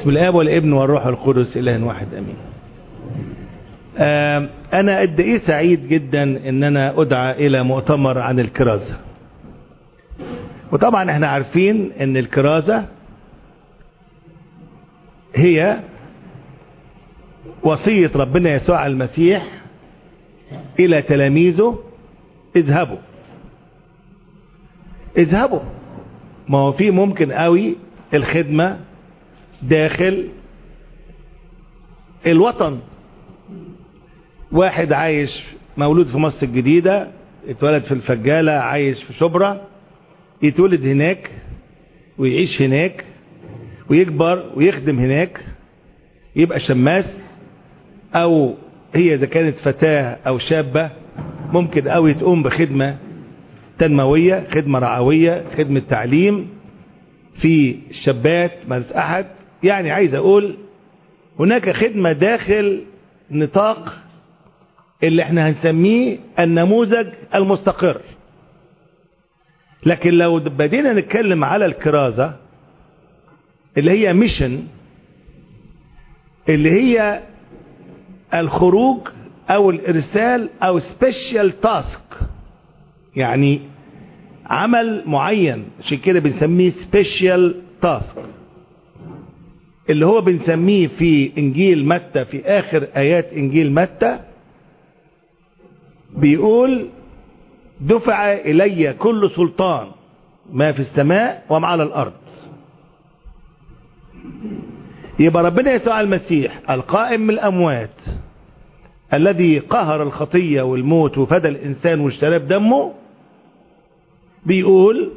باسم الاب والابن والروح القدس اله واحد امين آم، انا قد ايه سعيد جدا ان انا ادعى الى مؤتمر عن الكرازة وطبعا احنا عارفين ان الكرازة هي وصية ربنا يسوع المسيح الى تلاميذه اذهبوا اذهبوا ما هو في ممكن قوي الخدمة داخل الوطن واحد عايش مولود في مصر الجديدة اتولد في الفجالة عايش في شبرا يتولد هناك ويعيش هناك ويكبر ويخدم هناك يبقى شماس او هي اذا كانت فتاة او شابة ممكن قوي تقوم بخدمة تنموية خدمة رعوية خدمة تعليم في الشابات مدرسة احد يعني عايز اقول هناك خدمة داخل نطاق اللي احنا هنسميه النموذج المستقر لكن لو بدينا نتكلم على الكرازة اللي هي ميشن اللي هي الخروج او الارسال او سبيشال تاسك يعني عمل معين عشان كده بنسميه سبيشال تاسك اللي هو بنسميه في انجيل متى في اخر ايات انجيل متى بيقول دفع الي كل سلطان ما في السماء وما على الارض يبقى ربنا يسوع المسيح القائم من الاموات الذي قهر الخطية والموت وفدى الانسان واشتراه بدمه بيقول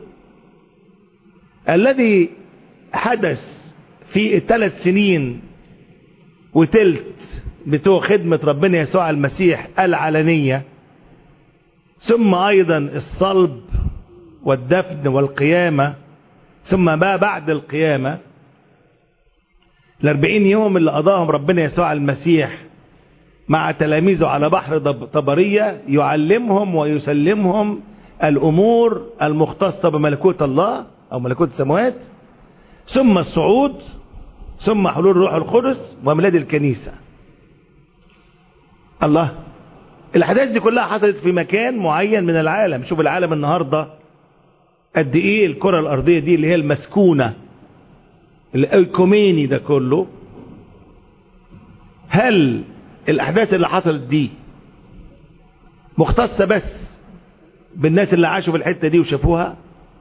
الذي حدث في الثلاث سنين وتلت بتوع خدمة ربنا يسوع المسيح العلنية ثم ايضا الصلب والدفن والقيامة ثم ما بعد القيامة الاربعين يوم اللي قضاهم ربنا يسوع المسيح مع تلاميذه على بحر طبرية يعلمهم ويسلمهم الامور المختصة بملكوت الله او ملكوت السماوات ثم الصعود ثم حلول الروح القدس وميلاد الكنيسة الله الاحداث دي كلها حصلت في مكان معين من العالم شوف العالم النهاردة قد ايه الكرة الارضية دي اللي هي المسكونة الايكوميني ده كله هل الاحداث اللي حصلت دي مختصة بس بالناس اللي عاشوا في الحتة دي وشافوها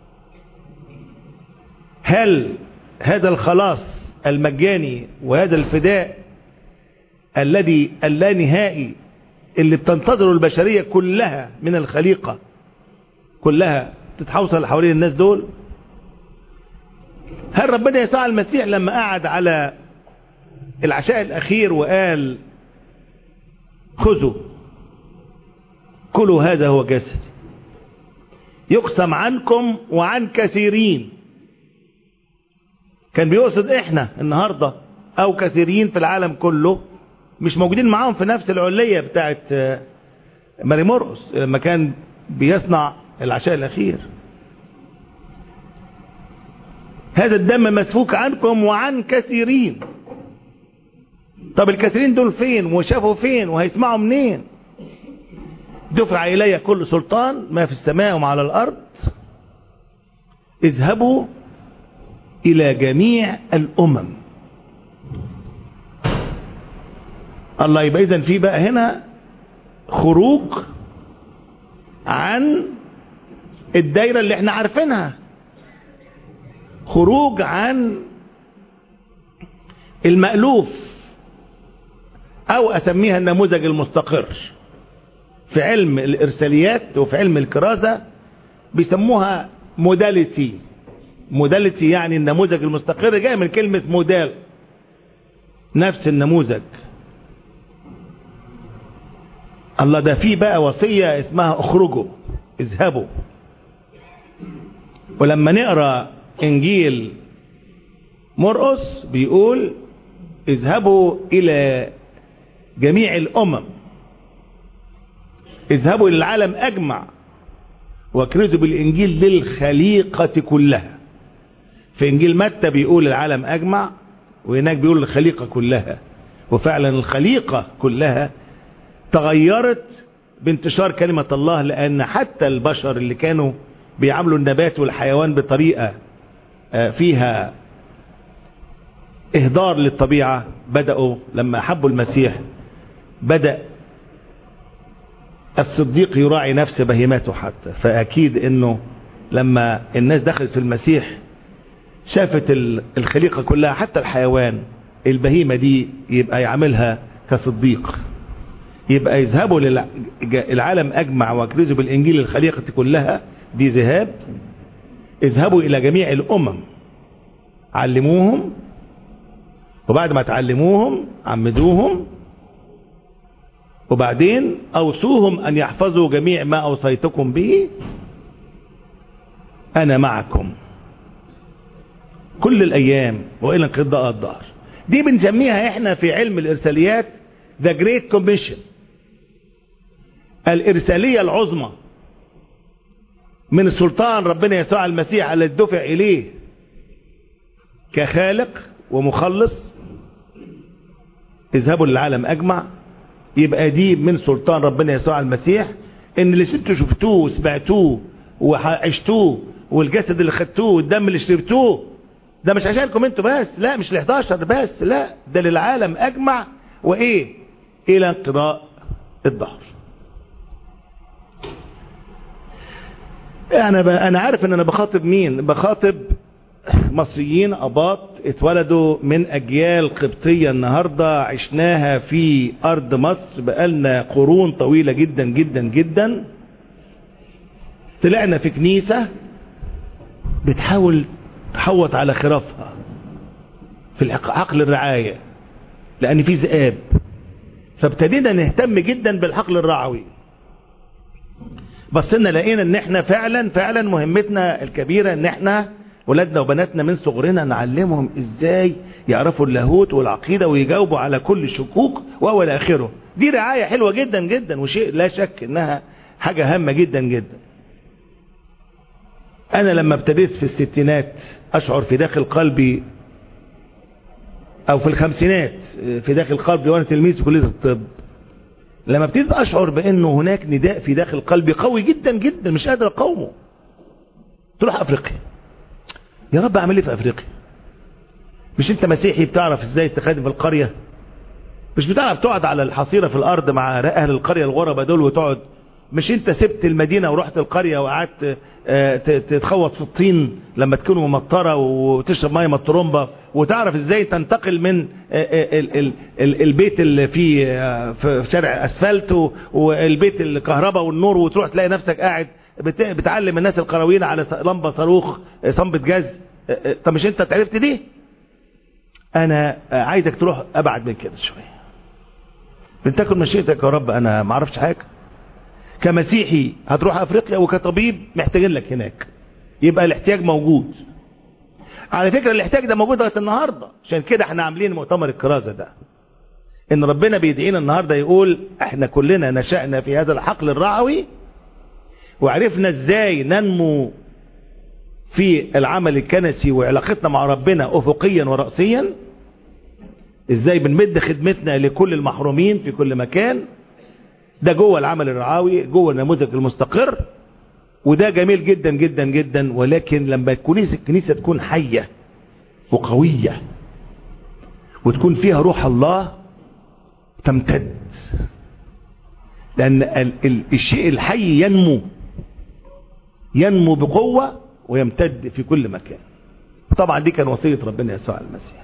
هل هذا الخلاص المجاني وهذا الفداء الذي اللانهائي اللي بتنتظره البشرية كلها من الخليقة كلها تتحوصل حوالين الناس دول هل ربنا يسوع المسيح لما قعد على العشاء الأخير وقال خذوا كلوا هذا هو جسدي يقسم عنكم وعن كثيرين كان بيقصد احنا النهاردة او كثيرين في العالم كله مش موجودين معاهم في نفس العلية بتاعت ماري مرقس لما كان بيصنع العشاء الاخير هذا الدم مسفوك عنكم وعن كثيرين طب الكثيرين دول فين وشافوا فين وهيسمعوا منين دفع إلي كل سلطان ما في السماء وما على الأرض اذهبوا إلى جميع الأمم الله يبقى إذن في بقى هنا خروج عن الدايرة اللي احنا عارفينها خروج عن المألوف او اسميها النموذج المستقر في علم الارساليات وفي علم الكرازة بيسموها موداليتي موداليتي يعني النموذج المستقر جاي من كلمة موديل نفس النموذج الله ده فيه بقى وصية اسمها اخرجوا اذهبوا ولما نقرأ انجيل مرقس بيقول اذهبوا الى جميع الامم اذهبوا الى العالم اجمع واكرزوا بالانجيل للخليقة كلها في انجيل متى بيقول العالم اجمع وهناك بيقول الخليقة كلها وفعلا الخليقة كلها تغيرت بانتشار كلمة الله لأن حتى البشر اللي كانوا بيعاملوا النبات والحيوان بطريقة فيها إهدار للطبيعة بدأوا لما أحبوا المسيح بدأ الصديق يراعي نفس بهيماته حتى فأكيد أنه لما الناس دخلت في المسيح شافت الخليقة كلها حتى الحيوان البهيمة دي يبقى يعملها كصديق يبقى يذهبوا للعالم أجمع واكرزوا بالإنجيل الخليقة كلها دي ذهاب اذهبوا إلى جميع الأمم علموهم وبعد ما تعلموهم عمدوهم وبعدين أوصوهم أن يحفظوا جميع ما أوصيتكم به أنا معكم كل الأيام وإلى انقضاء الظهر دي بنسميها إحنا في علم الإرساليات The Great Commission الإرسالية العظمى من السلطان ربنا يسوع المسيح الذي دفع إليه كخالق ومخلص اذهبوا للعالم أجمع يبقى دي من سلطان ربنا يسوع المسيح ان اللي انتوا شفتوه وسمعتوه وعشتوه والجسد اللي خدتوه والدم اللي شربتوه ده مش عشانكم انتوا بس لا مش ل 11 بس لا ده للعالم اجمع وايه الى انقضاء الظهر انا ب... انا عارف ان انا بخاطب مين بخاطب مصريين اباط اتولدوا من اجيال قبطية النهاردة عشناها في ارض مصر بقالنا قرون طويلة جدا جدا جدا طلعنا في كنيسة بتحاول تحوط على خرافها في عقل الرعاية لان في ذئاب فابتدينا نهتم جدا بالحقل الرعوي بصينا لقينا ان احنا فعلا فعلا مهمتنا الكبيرة ان احنا ولادنا وبناتنا من صغرنا نعلمهم ازاي يعرفوا اللاهوت والعقيدة ويجاوبوا على كل الشكوك واول اخره دي رعاية حلوة جدا جدا وشيء لا شك انها حاجة هامة جدا جدا انا لما ابتديت في الستينات اشعر في داخل قلبي او في الخمسينات في داخل قلبي وانا تلميذ في كلية الطب لما ابتديت اشعر بانه هناك نداء في داخل قلبي قوي جدا جدا مش قادر اقاومه تروح افريقيا يا رب اعمل ايه في افريقيا مش انت مسيحي بتعرف ازاي تخدم في القرية مش بتعرف تقعد على الحصيرة في الارض مع اهل القرية الغربة دول وتقعد مش انت سبت المدينة ورحت القرية وقعدت تتخوط في الطين لما تكون ممطرة وتشرب مية من الطرمبة وتعرف ازاي تنتقل من البيت اللي فيه في شارع اسفلت والبيت الكهرباء والنور وتروح تلاقي نفسك قاعد بتعلم الناس القرويين على لمبة صاروخ صنبة جاز طب مش انت تعرفت دي انا عايزك تروح ابعد من كده شوية بنتكن مشيئتك يا رب انا ما اعرفش حاجة كمسيحي هتروح افريقيا وكطبيب محتاجين لك هناك يبقى الاحتياج موجود على فكرة الاحتياج ده موجود لغايه النهاردة عشان كده احنا عاملين مؤتمر الكرازة ده ان ربنا بيدعينا النهاردة يقول احنا كلنا نشأنا في هذا الحقل الرعوي وعرفنا ازاي ننمو في العمل الكنسي وعلاقتنا مع ربنا افقيا ورأسيا ازاي بنمد خدمتنا لكل المحرومين في كل مكان ده جوه العمل الرعاوي جوه النموذج المستقر وده جميل جدا جدا جدا ولكن لما الكنيسة الكنيسة تكون حية وقوية وتكون فيها روح الله تمتد لأن ال ال الشيء الحي ينمو ينمو بقوة ويمتد في كل مكان طبعا دي كان وصية ربنا يسوع المسيح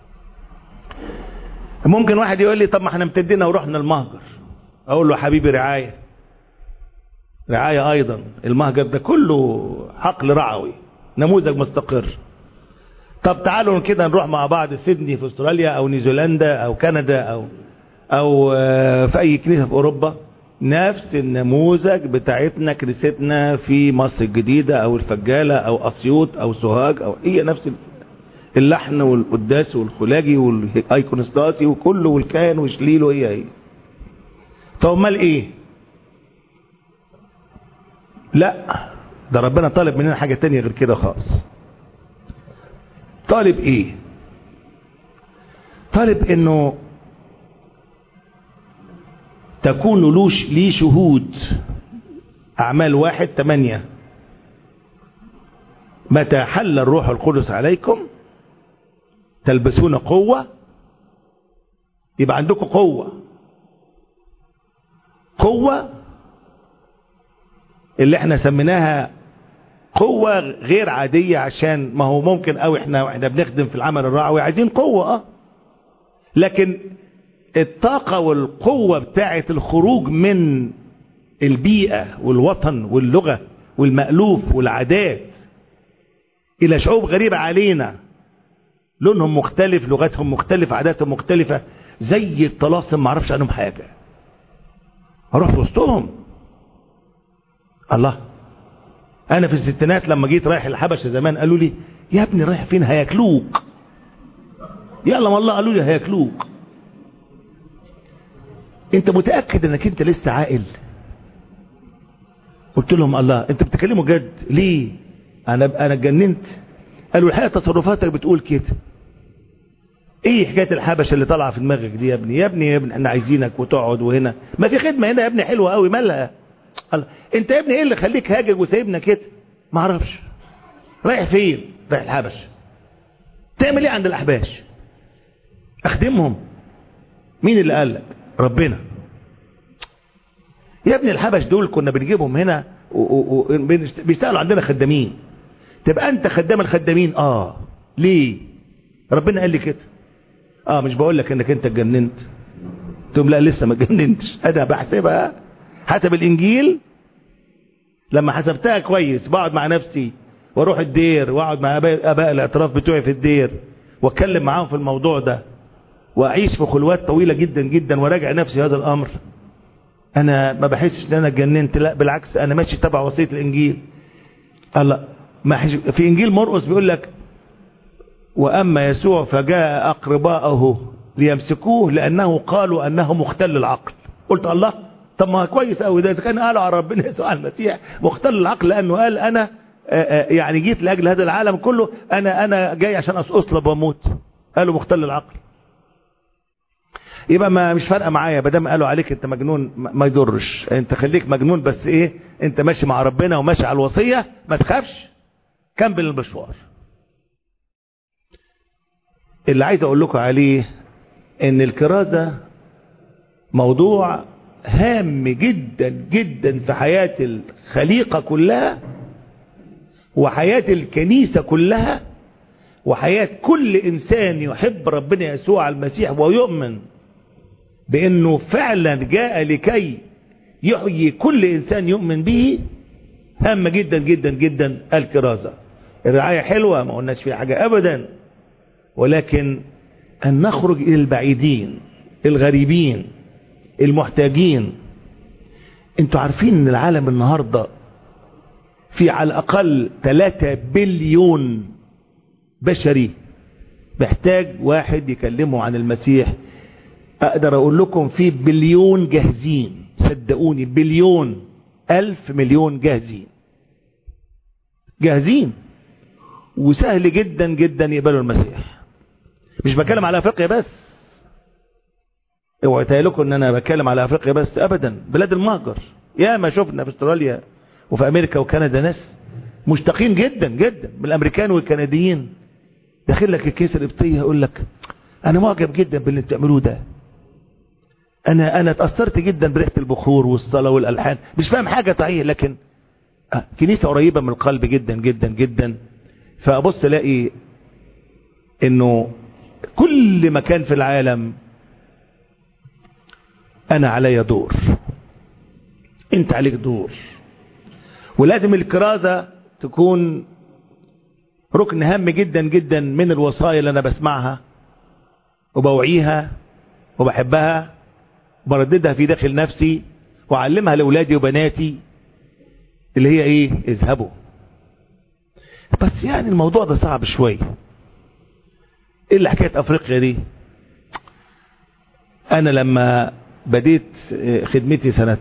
ممكن واحد يقول لي طب ما احنا امتدينا ورحنا المهجر اقول له حبيبي رعاية رعاية ايضا المهجر ده كله حقل رعوي نموذج مستقر طب تعالوا كده نروح مع بعض سيدني في استراليا او نيوزيلندا او كندا او او في اي كنيسة في اوروبا نفس النموذج بتاعتنا كنيستنا في مصر الجديدة او الفجالة او اسيوط او سوهاج او هي نفس اللحن والقداس والخلاجي والايكونستاسي وكله والكاهن وشليله هي هي طب امال ايه لا ده ربنا طالب مننا حاجة تانية غير كده خالص طالب ايه طالب انه تكون لوش لي شهود اعمال واحد تمانية متى حل الروح القدس عليكم تلبسون قوة يبقى عندكم قوة قوة اللي احنا سميناها قوة غير عادية عشان ما هو ممكن او احنا واحنا بنخدم في العمل الرعوي عايزين قوة اه لكن الطاقة والقوة بتاعة الخروج من البيئة والوطن واللغة والمألوف والعادات الى شعوب غريبة علينا لونهم مختلف لغتهم مختلفة عاداتهم مختلفة زي الطلاسم ما اعرفش عنهم حاجة اروح في وسطهم الله انا في الستينات لما جيت رايح الحبشه زمان قالوا لي يا ابني رايح فين هياكلوك يلا والله قالوا لي هياكلوك انت متاكد انك انت لسه عاقل قلت لهم الله انت بتكلموا جد ليه انا انا اتجننت قالوا الحقيقه تصرفاتك بتقول كده ايه حكايه الحبشه اللي طالعه في دماغك دي يا ابني يا ابني يا ابني احنا عايزينك وتقعد وهنا ما في خدمه هنا يا ابني حلوه قوي مالها الله انت يا ابني ايه اللي خليك هاجج وسايبنا كده ما اعرفش رايح فين رايح الحبش تعمل ايه عند الاحباش اخدمهم مين اللي قال لك ربنا يا ابني الحبش دول كنا بنجيبهم هنا وبيشتغلوا عندنا خدامين تبقى انت خدام الخدامين اه ليه ربنا قال لي كده اه مش بقول لك انك انت اتجننت تقول لا لسه ما اتجننتش انا بحسبها حسب الانجيل لما حسبتها كويس بقعد مع نفسي واروح الدير واقعد مع اباء, أباء الاعتراف بتوعي في الدير واتكلم معاهم في الموضوع ده واعيش في خلوات طويله جدا جدا وراجع نفسي هذا الامر انا ما بحسش ان انا اتجننت لا بالعكس انا ماشي تبع وصيه الانجيل الله ما في انجيل مرقس بيقول لك واما يسوع فجاء اقرباءه ليمسكوه لانه قالوا انه مختل العقل قلت الله طب ما كويس قوي ده كان قالوا على ربنا يسوع المسيح مختل العقل لانه قال انا يعني جيت لاجل هذا العالم كله انا انا جاي عشان اصلب واموت قالوا مختل العقل يبقى ما مش فارقه معايا ما دام قالوا عليك انت مجنون ما يضرش انت خليك مجنون بس ايه انت ماشي مع ربنا وماشي على الوصيه ما تخافش كمل المشوار اللي عايز اقول لكم عليه ان الكرازه موضوع هام جدا جدا في حياة الخليقة كلها وحياة الكنيسة كلها وحياة كل إنسان يحب ربنا يسوع المسيح ويؤمن بأنه فعلا جاء لكي يحيي كل إنسان يؤمن به هامة جدا جدا جدا الكرازة الرعاية حلوة ما قلناش فيها حاجة أبدا ولكن أن نخرج إلى البعيدين الغريبين المحتاجين انتوا عارفين ان العالم النهاردة في على الاقل 3 بليون بشري محتاج واحد يكلمه عن المسيح اقدر اقول لكم في بليون جاهزين صدقوني بليون الف مليون جاهزين جاهزين وسهل جدا جدا يقبلوا المسيح مش بتكلم على افريقيا بس اوعى تهيألكم ان انا بتكلم على افريقيا بس ابدا بلاد المهجر يا ما شفنا في استراليا وفي امريكا وكندا ناس مشتاقين جدا جدا من الامريكان والكنديين داخل لك الكيس القبطيه يقول لك انا معجب جدا باللي بتعملوه ده انا انا اتاثرت جدا بريحه البخور والصلاه والالحان مش فاهم حاجه صحيح لكن آه كنيسه قريبه من القلب جدا جدا جدا فابص الاقي انه كل مكان في العالم انا علي دور انت عليك دور ولازم الكرازة تكون ركن هام جدا جدا من الوصايا اللي انا بسمعها وبوعيها وبحبها وبرددها في داخل نفسي واعلمها لاولادي وبناتي اللي هي ايه اذهبوا بس يعني الموضوع ده صعب شويه ايه اللي حكايه افريقيا دي انا لما بديت خدمتي سنة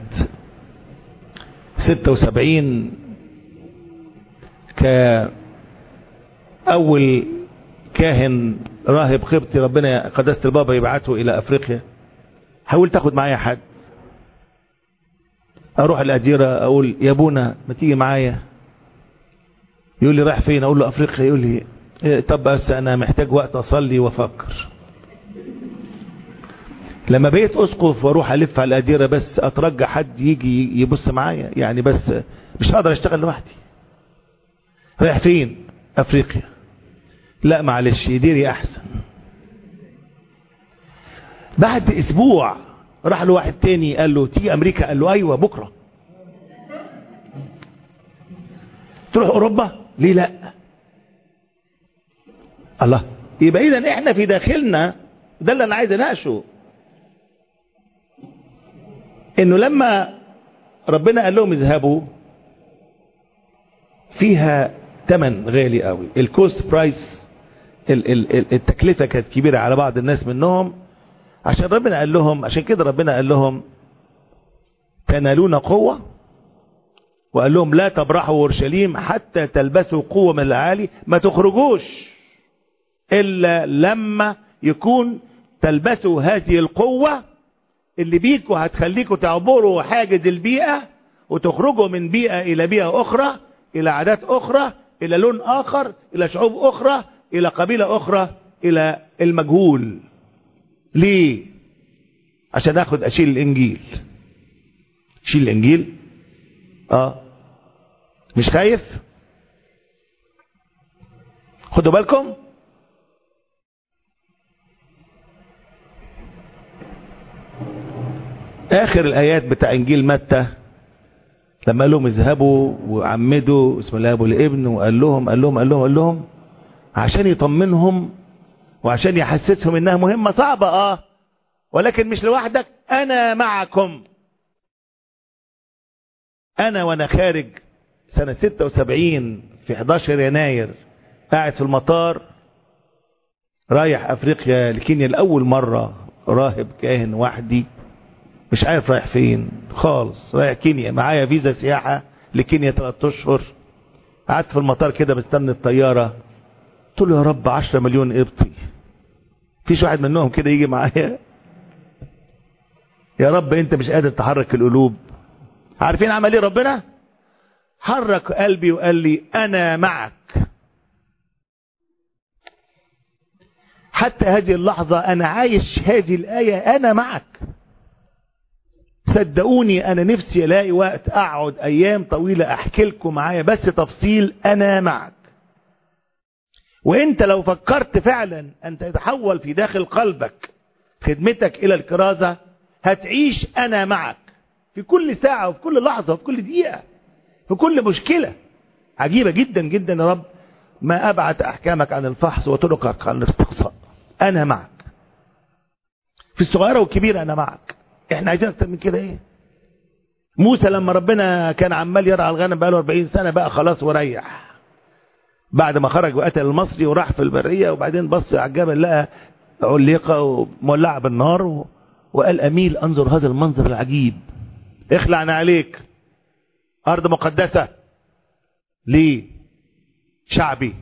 76 كأول كاهن راهب قبطي ربنا قداسة البابا يبعته الى افريقيا حاول تاخد معايا حد اروح الاديرة اقول يا ابونا ما تيجي معايا يقول لي رايح فين اقول له افريقيا يقول لي إيه طب بس انا محتاج وقت اصلي وافكر لما بقيت اسقف واروح الف على الاديره بس اترجى حد يجي يبص معايا يعني بس مش هقدر اشتغل لوحدي رايح فين افريقيا لا معلش يديري احسن بعد اسبوع راح له واحد تاني قال له تيجي امريكا قال له ايوه بكره تروح اوروبا ليه لا الله يبقى اذا احنا في داخلنا ده اللي انا عايز اناقشه انه لما ربنا قال لهم اذهبوا فيها تمن غالي قوي الكوست برايس التكلفة كانت كبيرة على بعض الناس منهم عشان ربنا قال لهم عشان كده ربنا قال لهم تنالون قوة وقال لهم لا تبرحوا اورشليم حتى تلبسوا قوة من العالي ما تخرجوش الا لما يكون تلبسوا هذه القوة اللي بيكوا هتخليكوا تعبروا حاجز البيئة وتخرجوا من بيئة الى بيئة اخرى الى عادات اخرى الى لون اخر الى شعوب اخرى الى قبيلة اخرى الى المجهول ليه عشان اخد اشيل الانجيل شيل الانجيل اه مش خايف خدوا بالكم اخر الايات بتاع انجيل متى لما قال لهم اذهبوا وعمدوا اسم الله ابو الابن وقال لهم قال لهم قال لهم قال لهم عشان يطمنهم وعشان يحسسهم انها مهمة صعبة اه ولكن مش لوحدك انا معكم انا وانا خارج سنة 76 في 11 يناير قاعد في المطار رايح افريقيا لكينيا لاول مرة راهب كاهن وحدي مش عارف رايح فين خالص رايح كينيا معايا فيزا سياحة لكينيا 3 اشهر قعدت في المطار كده مستني الطيارة قلت له يا رب 10 مليون قبطي فيش واحد منهم كده يجي معايا يا رب انت مش قادر تحرك القلوب عارفين عمل ايه ربنا حرك قلبي وقال لي انا معك حتى هذه اللحظة انا عايش هذه الاية انا معك صدقوني انا نفسي الاقي وقت اقعد ايام طويلة احكي لكم معايا بس تفصيل انا معك وانت لو فكرت فعلا ان تتحول في داخل قلبك خدمتك الى الكرازة هتعيش انا معك في كل ساعة وفي كل لحظة وفي كل دقيقة في كل مشكلة عجيبة جدا جدا يا رب ما ابعت احكامك عن الفحص وطرقك عن الاستقصاء انا معك في الصغيرة والكبيرة انا معك احنا عايزين اكتر من كده ايه موسى لما ربنا كان عمال يرعى الغنم بقاله 40 سنة بقى خلاص وريح بعد ما خرج وقتل المصري وراح في البرية وبعدين بص على الجبل لقى عليقة ومولعة بالنار و... وقال أميل أنظر هذا المنظر العجيب اخلعنا عليك أرض مقدسة ليه شعبي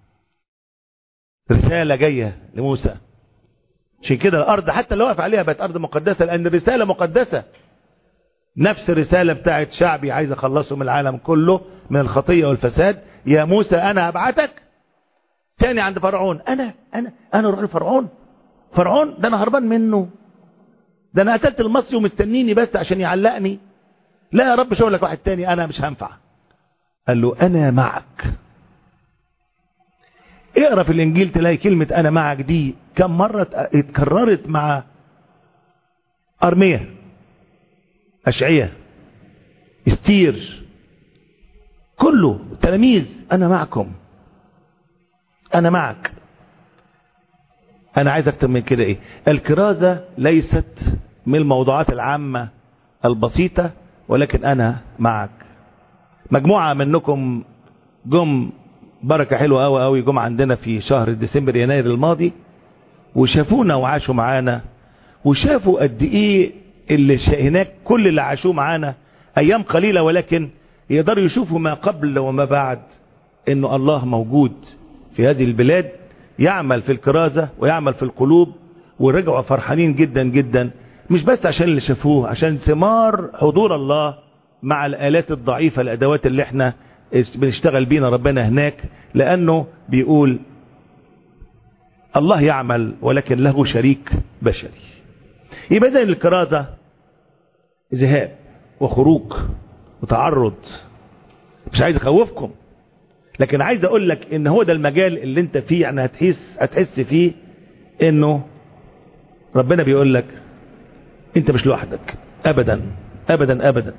رسالة جاية لموسى عشان كده الأرض حتى اللي واقف عليها بقت أرض مقدسة لأن الرسالة مقدسة نفس الرسالة بتاعت شعبي عايز أخلصه من العالم كله من الخطية والفساد يا موسى أنا أبعتك تاني عند فرعون أنا أنا أنا أروح لفرعون فرعون ده أنا هربان منه ده أنا قتلت المصري ومستنيني بس عشان يعلقني لا يا رب شو لك واحد تاني أنا مش هنفع قال له أنا معك اقرا في الانجيل تلاقي كلمة انا معك دي كم مرة اتكررت مع ارمية اشعية استير كله تلاميذ انا معكم انا معك انا عايز اكتر من كده ايه الكرازة ليست من الموضوعات العامة البسيطة ولكن انا معك مجموعة منكم جم بركة حلوة قوي قوي جم عندنا في شهر ديسمبر يناير الماضي وشافونا وعاشوا معانا وشافوا قد ايه اللي هناك كل اللي عاشوه معانا ايام قليلة ولكن يقدروا يشوفوا ما قبل وما بعد انه الله موجود في هذه البلاد يعمل في الكرازة ويعمل في القلوب ورجعوا فرحانين جدا جدا مش بس عشان اللي شافوه عشان ثمار حضور الله مع الآلات الضعيفة الأدوات اللي احنا بنشتغل بينا ربنا هناك لأنه بيقول الله يعمل ولكن له شريك بشري يبقى إذن الكرازة ذهاب وخروج وتعرض مش عايز اخوفكم لكن عايز اقول لك ان هو ده المجال اللي انت فيه يعني هتحس هتحس فيه انه ربنا بيقول لك انت مش لوحدك ابدا ابدا ابدا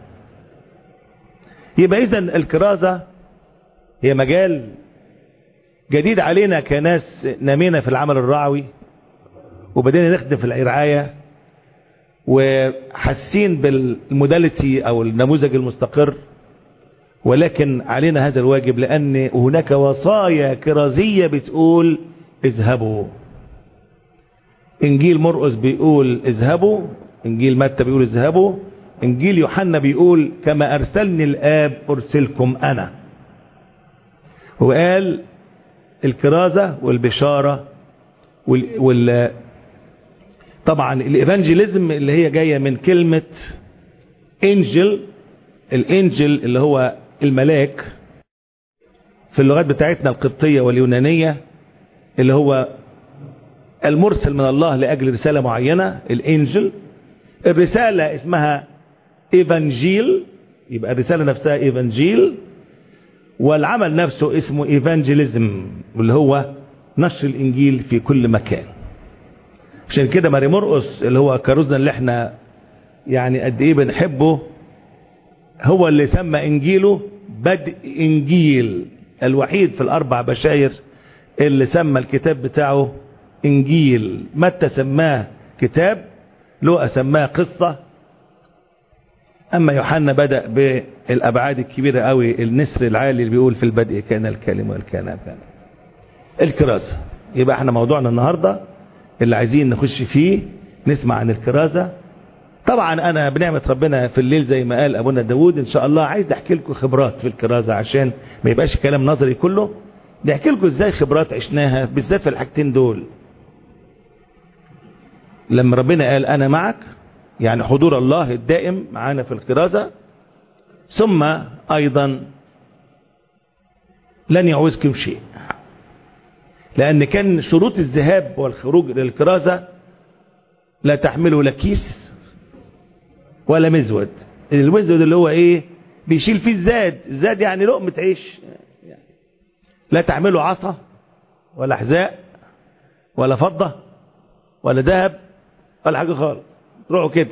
يبقى اذا الكرازة هي مجال جديد علينا كناس نامينا في العمل الرعوي وبدينا نخدم في الرعاية وحاسين بالموداليتي او النموذج المستقر ولكن علينا هذا الواجب لان هناك وصايا كرازية بتقول اذهبوا انجيل مرقس بيقول اذهبوا انجيل متى بيقول اذهبوا انجيل يوحنا بيقول كما ارسلني الاب ارسلكم انا وقال الكرازة والبشارة وال, وال... طبعا الايفانجيليزم اللي هي جاية من كلمة انجل الانجل اللي هو الملاك في اللغات بتاعتنا القبطية واليونانية اللي هو المرسل من الله لأجل رسالة معينة الانجل الرسالة اسمها ايفانجيل يبقى الرسالة نفسها ايفانجيل والعمل نفسه اسمه ايفانجيليزم واللي هو نشر الانجيل في كل مكان عشان كده ماري مرقس اللي هو كاروزنا اللي احنا يعني قد ايه بنحبه هو اللي سمى انجيله بدء انجيل الوحيد في الاربع بشاير اللي سمى الكتاب بتاعه انجيل متى سماه كتاب لوقا سماه قصة اما يوحنا بدأ بالابعاد الكبيرة قوي النسر العالي اللي بيقول في البدء كان الكلمة والكلام كان الكرازة يبقى احنا موضوعنا النهاردة اللي عايزين نخش فيه نسمع عن الكرازة طبعا انا بنعمة ربنا في الليل زي ما قال ابونا داود ان شاء الله عايز احكي لكم خبرات في الكرازة عشان ما يبقاش كلام نظري كله نحكي لكم ازاي خبرات عشناها بالذات في الحاجتين دول لما ربنا قال انا معك يعني حضور الله الدائم معانا في الكرازة ثم ايضا لن يعوزكم شيء لان كان شروط الذهاب والخروج للكرازة لا تحملوا لا كيس ولا مزود المزود اللي هو ايه بيشيل فيه الزاد الزاد يعني لقمة عيش لا تحملوا عصا ولا حذاء ولا فضة ولا ذهب ولا حاجة خالص تروحوا كده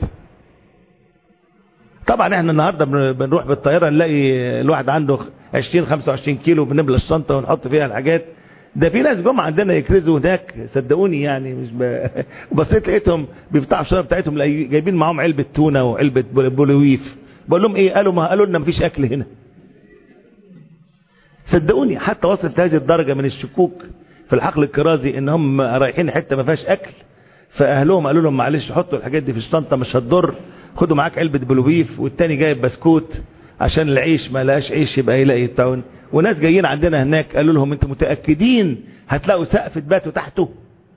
طبعا احنا النهاردة بنروح بالطيارة نلاقي الواحد عنده 20 25 كيلو بنملى الشنطة ونحط فيها الحاجات ده في ناس جم عندنا يكرزوا هناك صدقوني يعني مش ب... بصيت لقيتهم بيفتحوا الشنطه بتاعتهم جايبين معاهم علبه تونه وعلبه بولويف بقول لهم ايه قالوا ما قالوا لنا مفيش اكل هنا صدقوني حتى وصلت هذه الدرجه من الشكوك في الحقل الكرازي ان هم رايحين حته ما فيهاش اكل فاهلهم قالوا لهم معلش حطوا الحاجات دي في الشنطه مش هتضر خدوا معاك علبه بولويف والتاني جايب بسكوت عشان العيش ما لقاش عيش يبقى يلاقي التاون وناس جايين عندنا هناك قالوا لهم انتوا متأكدين هتلاقوا سقف تباتوا تحته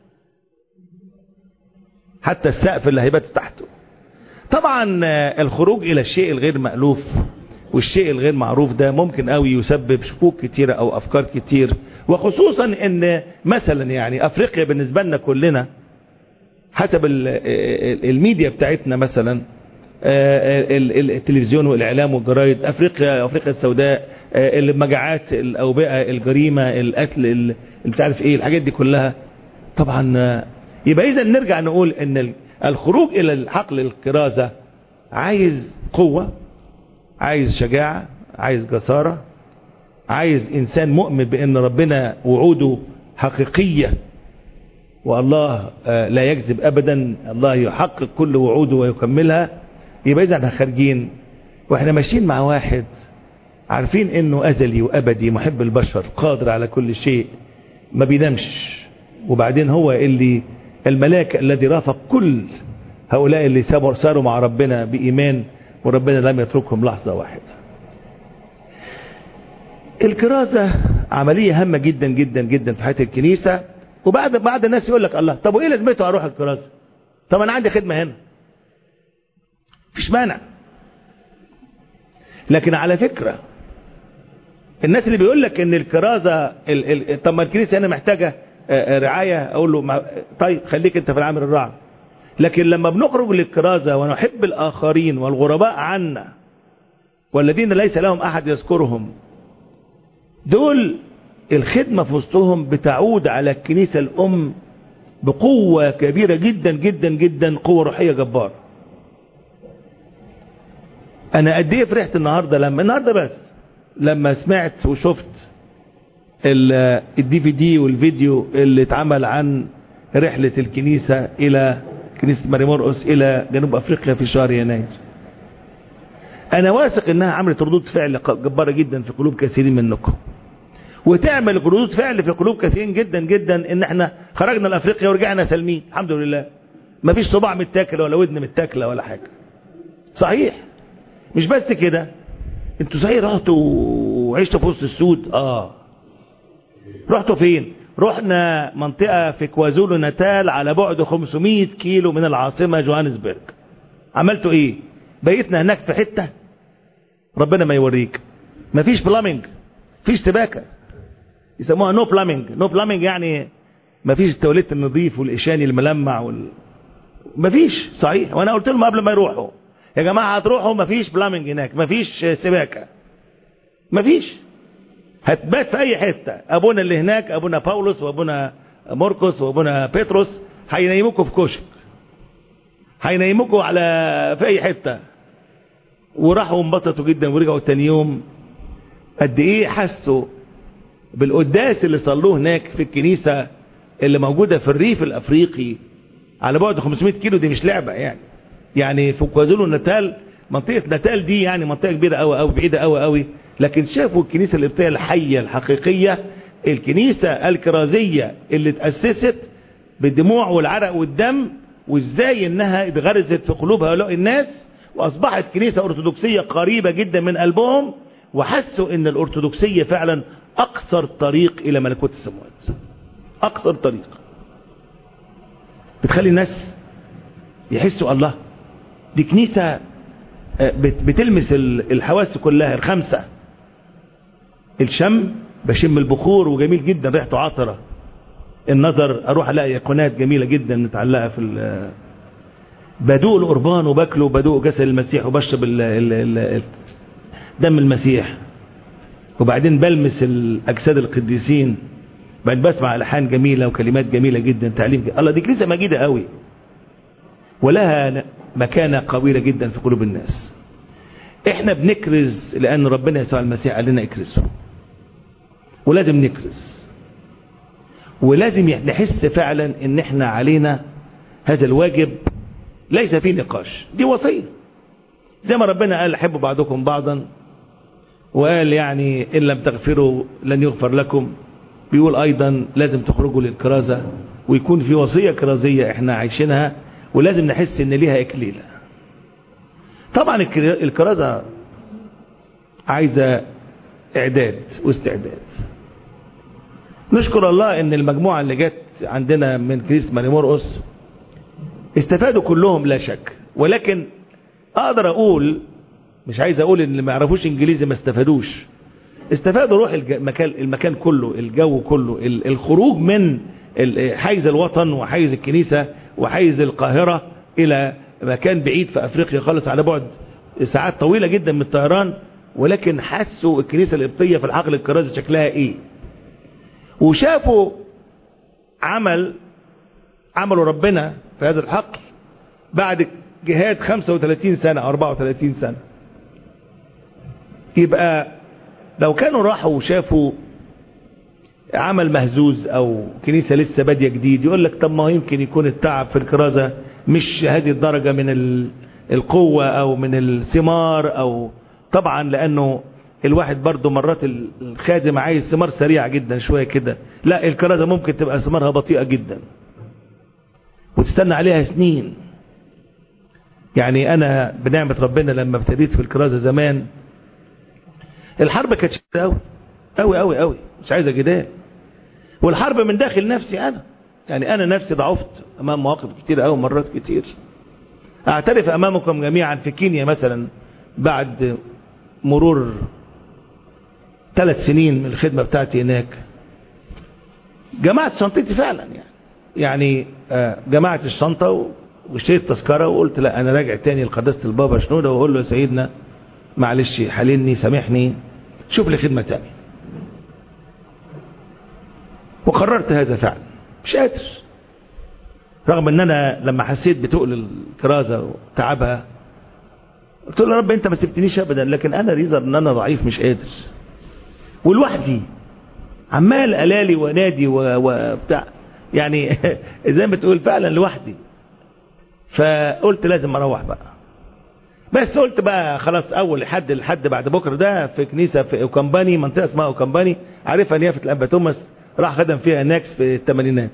حتى السقف اللي هيباتوا تحته طبعا الخروج الى الشيء الغير مألوف والشيء الغير معروف ده ممكن قوي يسبب شكوك كتيرة او افكار كتير وخصوصا ان مثلا يعني افريقيا بالنسبة لنا كلنا حسب الميديا بتاعتنا مثلا التلفزيون والاعلام والجرايد افريقيا افريقيا السوداء المجاعات الاوبئه الجريمه القتل اللي مش عارف ايه الحاجات دي كلها طبعا يبقى اذا نرجع نقول ان الخروج الى الحقل الكرازه عايز قوه عايز شجاعه عايز جساره عايز انسان مؤمن بان ربنا وعوده حقيقيه والله لا يكذب ابدا الله يحقق كل وعوده ويكملها يبقى اذا احنا خارجين واحنا ماشيين مع واحد عارفين انه ازلي وابدي محب البشر قادر على كل شيء ما بينامش وبعدين هو اللي الملاك الذي رافق كل هؤلاء اللي ساروا مع ربنا بإيمان وربنا لم يتركهم لحظة واحدة الكرازة عملية هامة جدا جدا جدا في حياة الكنيسة وبعد بعد الناس يقول لك الله طب وايه لازمته اروح الكرازه طب انا عندي خدمه هنا مفيش مانع لكن على فكره الناس اللي بيقول لك ان الكرازه ال ال طب ما الكنيسه هنا محتاجه رعايه اقول له ما طيب خليك انت في العامل الراعي لكن لما بنخرج للكرازه ونحب الاخرين والغرباء عنا والذين ليس لهم احد يذكرهم دول الخدمه في وسطهم بتعود على الكنيسه الام بقوه كبيره جدا جدا جدا قوه روحيه جباره انا قد ايه فرحت النهارده لما النهارده بس لما سمعت وشفت الدي في دي والفيديو اللي اتعمل عن رحلة الكنيسة الى كنيسة ماري مرقس الى جنوب افريقيا في شهر يناير انا واثق انها عملت ردود فعل جبارة جدا في قلوب كثيرين منكم وتعمل ردود فعل في قلوب كثيرين جدا جدا ان احنا خرجنا لافريقيا ورجعنا سالمين الحمد لله مفيش صباع متاكل ولا ودن متاكله ولا حاجة صحيح مش بس كده انتوا صحيح رحتوا وعشتوا في وسط السود اه رحتوا فين رحنا منطقة في كوازولو ناتال على بعد 500 كيلو من العاصمة جوهانسبرج عملتوا ايه بيتنا هناك في حتة ربنا ما يوريك مفيش بلامينج فيش سباكة يسموها نو بلامينج نو بلامينج يعني مفيش التواليت النظيف والإشاني الملمع وال... مفيش صحيح وانا قلت لهم قبل ما يروحوا يا جماعة هتروحوا مفيش بلامينج هناك مفيش سباكة مفيش هتبات في اي حتة ابونا اللي هناك ابونا باولوس وابونا مرقس وابونا بيتروس هينيموكوا في كشك هينيموكوا على في اي حتة وراحوا انبسطوا جدا ورجعوا تاني يوم قد ايه حسوا بالقداس اللي صلوه هناك في الكنيسة اللي موجودة في الريف الافريقي على بعد 500 كيلو دي مش لعبة يعني يعني في كوازولو ناتال منطقة ناتال دي يعني منطقة كبيرة قوي قوي بعيدة قوي قوي لكن شافوا الكنيسة القبطية الحية الحقيقية الكنيسة الكرازية اللي اتأسست بالدموع والعرق والدم وازاي انها اتغرزت في قلوب هؤلاء الناس واصبحت كنيسة ارثوذكسية قريبة جدا من قلبهم وحسوا ان الارثوذكسية فعلا اقصر طريق الى ملكوت السماوات اقصر طريق بتخلي الناس يحسوا الله دي كنيسة بتلمس الحواس كلها الخمسة الشم بشم البخور وجميل جدا ريحته عطرة النظر اروح الاقي ايقونات جميلة جدا متعلقة في بدوق القربان وباكله بدوق جسد المسيح وبشرب ال ال ال دم المسيح وبعدين بلمس الاجساد القديسين بعدين بسمع الحان جميلة وكلمات جميلة جدا تعليم جميل. الله دي كنيسة مجيدة قوي ولها مكانة قوية جدا في قلوب الناس احنا بنكرز لان ربنا يسوع المسيح قال لنا اكرزوا ولازم نكرز ولازم نحس فعلا ان احنا علينا هذا الواجب ليس فيه نقاش دي وصية زي ما ربنا قال حبوا بعضكم بعضا وقال يعني ان لم تغفروا لن يغفر لكم بيقول ايضا لازم تخرجوا للكرازة ويكون في وصية كرازية احنا عايشينها ولازم نحس ان ليها اكليلة طبعا الكرازة عايزة اعداد واستعداد نشكر الله ان المجموعة اللي جت عندنا من كنيسة ماري مرقس استفادوا كلهم لا شك ولكن اقدر اقول مش عايز اقول ان اللي ما يعرفوش انجليزي ما استفادوش استفادوا روح المكان المكان كله الجو كله الخروج من حيز الوطن وحيز الكنيسة وحيز القاهرة الى مكان بعيد في افريقيا خالص على بعد ساعات طويلة جدا من الطيران ولكن حسوا الكنيسة القبطية في الحقل الكرازي شكلها ايه وشافوا عمل عملوا ربنا في هذا الحقل بعد جهاد 35 سنة او 34 سنة يبقى لو كانوا راحوا وشافوا عمل مهزوز او كنيسة لسه بادية جديد يقول لك طب ما يمكن يكون التعب في الكرازة مش هذه الدرجة من القوة او من الثمار او طبعا لانه الواحد برضه مرات الخادم عايز ثمار سريعة جدا شوية كده لا الكرازة ممكن تبقى ثمارها بطيئة جدا وتستنى عليها سنين يعني انا بنعمة ربنا لما ابتديت في الكرازة زمان الحرب كانت شديدة قوي قوي قوي قوي مش عايزة جدال والحرب من داخل نفسي انا يعني انا نفسي ضعفت امام مواقف كتير قوي مرات كتير اعترف امامكم جميعا في كينيا مثلا بعد مرور ثلاث سنين من الخدمة بتاعتي هناك جمعت شنطتي فعلا يعني يعني جمعت الشنطة واشتريت تذكرة وقلت لا انا راجع تاني لقداسة البابا شنودة واقول له يا سيدنا معلش حللني سامحني شوف لي خدمة تاني وقررت هذا فعلا مش قادر رغم ان انا لما حسيت بتقل الكرازة وتعبها قلت له يا رب انت ما سبتنيش ابدا لكن انا ريزر ان انا ضعيف مش قادر ولوحدي عمال الالي ونادي وبتاع يعني زي ما تقول فعلا لوحدي فقلت لازم اروح بقى بس قلت بقى خلاص اول حد لحد بعد بكره ده في كنيسه في اوكامباني منطقه اسمها اوكامباني عارفها نيافه الانبا توماس راح خدم فيها ناكس في الثمانينات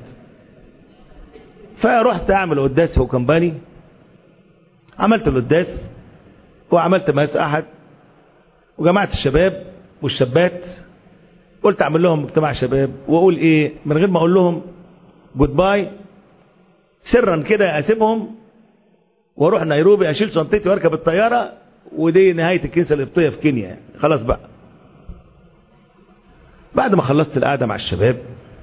فرحت اعمل قداس في اوكامباني عملت القداس وعملت ماس احد وجمعت الشباب والشابات قلت اعمل لهم اجتماع شباب واقول ايه من غير ما اقول لهم جود باي سرا كده اسيبهم واروح نيروبي اشيل شنطتي واركب الطياره ودي نهايه الكنيسه القبطيه في كينيا يعني. خلاص بقى بعد ما خلصت القعده مع الشباب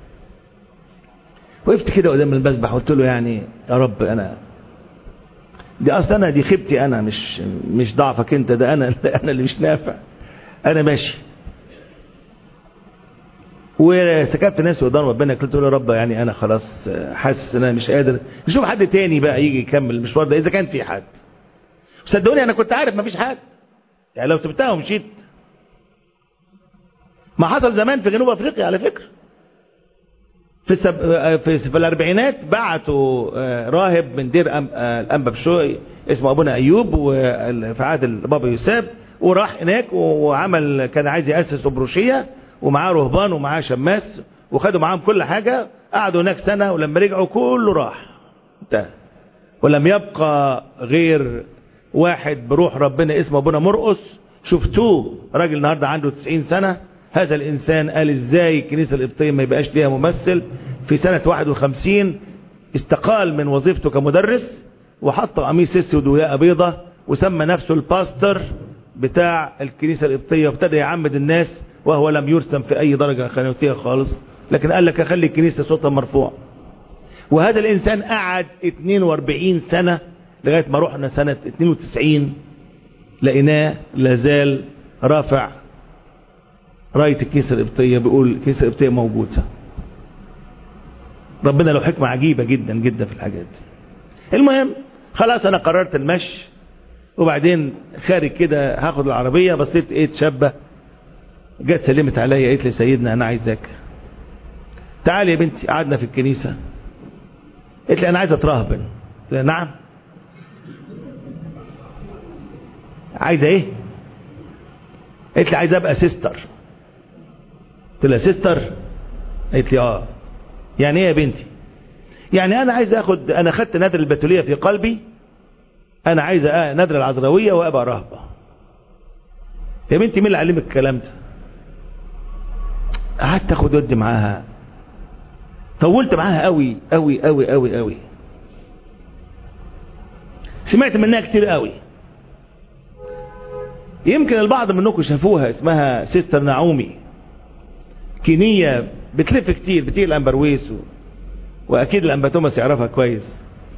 وقفت كده قدام المسبح قلت له يعني يا رب انا دي اصلا انا دي خيبتي انا مش مش ضعفك انت ده انا انا اللي مش نافع انا ماشي وسكبت ناس قدام ربنا قلت له يا رب يعني انا خلاص حاسس ان انا مش قادر نشوف حد تاني بقى يجي يكمل المشوار ده اذا كان في حد صدقوني انا كنت عارف مفيش حد يعني لو سبتها ومشيت ما حصل زمان في جنوب افريقيا على فكره في السب... في, في الاربعينات بعتوا راهب من دير أم... الانبا بشوي اسمه ابونا ايوب وفي عهد البابا يوسف وراح هناك وعمل كان عايز ياسس ابروشيه ومعاه رهبان ومعاه شماس وخدوا معاهم كل حاجه قعدوا هناك سنه ولما رجعوا كله راح انتهى ولم يبقى غير واحد بروح ربنا اسمه ابونا مرقص شفتوه راجل النهارده عنده 90 سنه هذا الإنسان قال إزاي الكنيسة القبطية ما يبقاش ليها ممثل في سنة 51 استقال من وظيفته كمدرس وحط قميص اسود وياقة بيضة وسمى نفسه الباستر بتاع الكنيسة القبطية وابتدى يعمد الناس وهو لم يرسم في أي درجة خانوتية خالص لكن قال لك أخلي الكنيسة صوتها مرفوع وهذا الإنسان قعد 42 سنة لغاية ما رحنا سنة 92 لقيناه لازال رافع راية الكنيسة القبطية بيقول الكنيسة القبطية موجودة ربنا له حكمة عجيبة جدا جدا في الحاجات دي المهم خلاص انا قررت المشي وبعدين خارج كده هاخد العربية بصيت ايه شابة جت سلمت عليا قالت لي سيدنا انا عايزك تعالي يا بنتي قعدنا في الكنيسة قالت لي انا عايزة اترهبن قلت لها نعم عايزة ايه قالت لي عايزة ابقى سيستر قلت لها سيستر قالت لي اه يعني ايه يا بنتي يعني انا عايز اخد انا خدت نذر البتولية في قلبي انا عايز نذر العذراوية وابقى رهبة يا بنتي مين اللي علمك الكلام ده قعدت اخد ودي معاها طولت معاها قوي قوي قوي قوي قوي سمعت منها كتير قوي يمكن البعض منكم شافوها اسمها سيستر نعومي كينية بتلف كتير بتيجي الأنبرويس و... وأكيد الأنبا توماس يعرفها كويس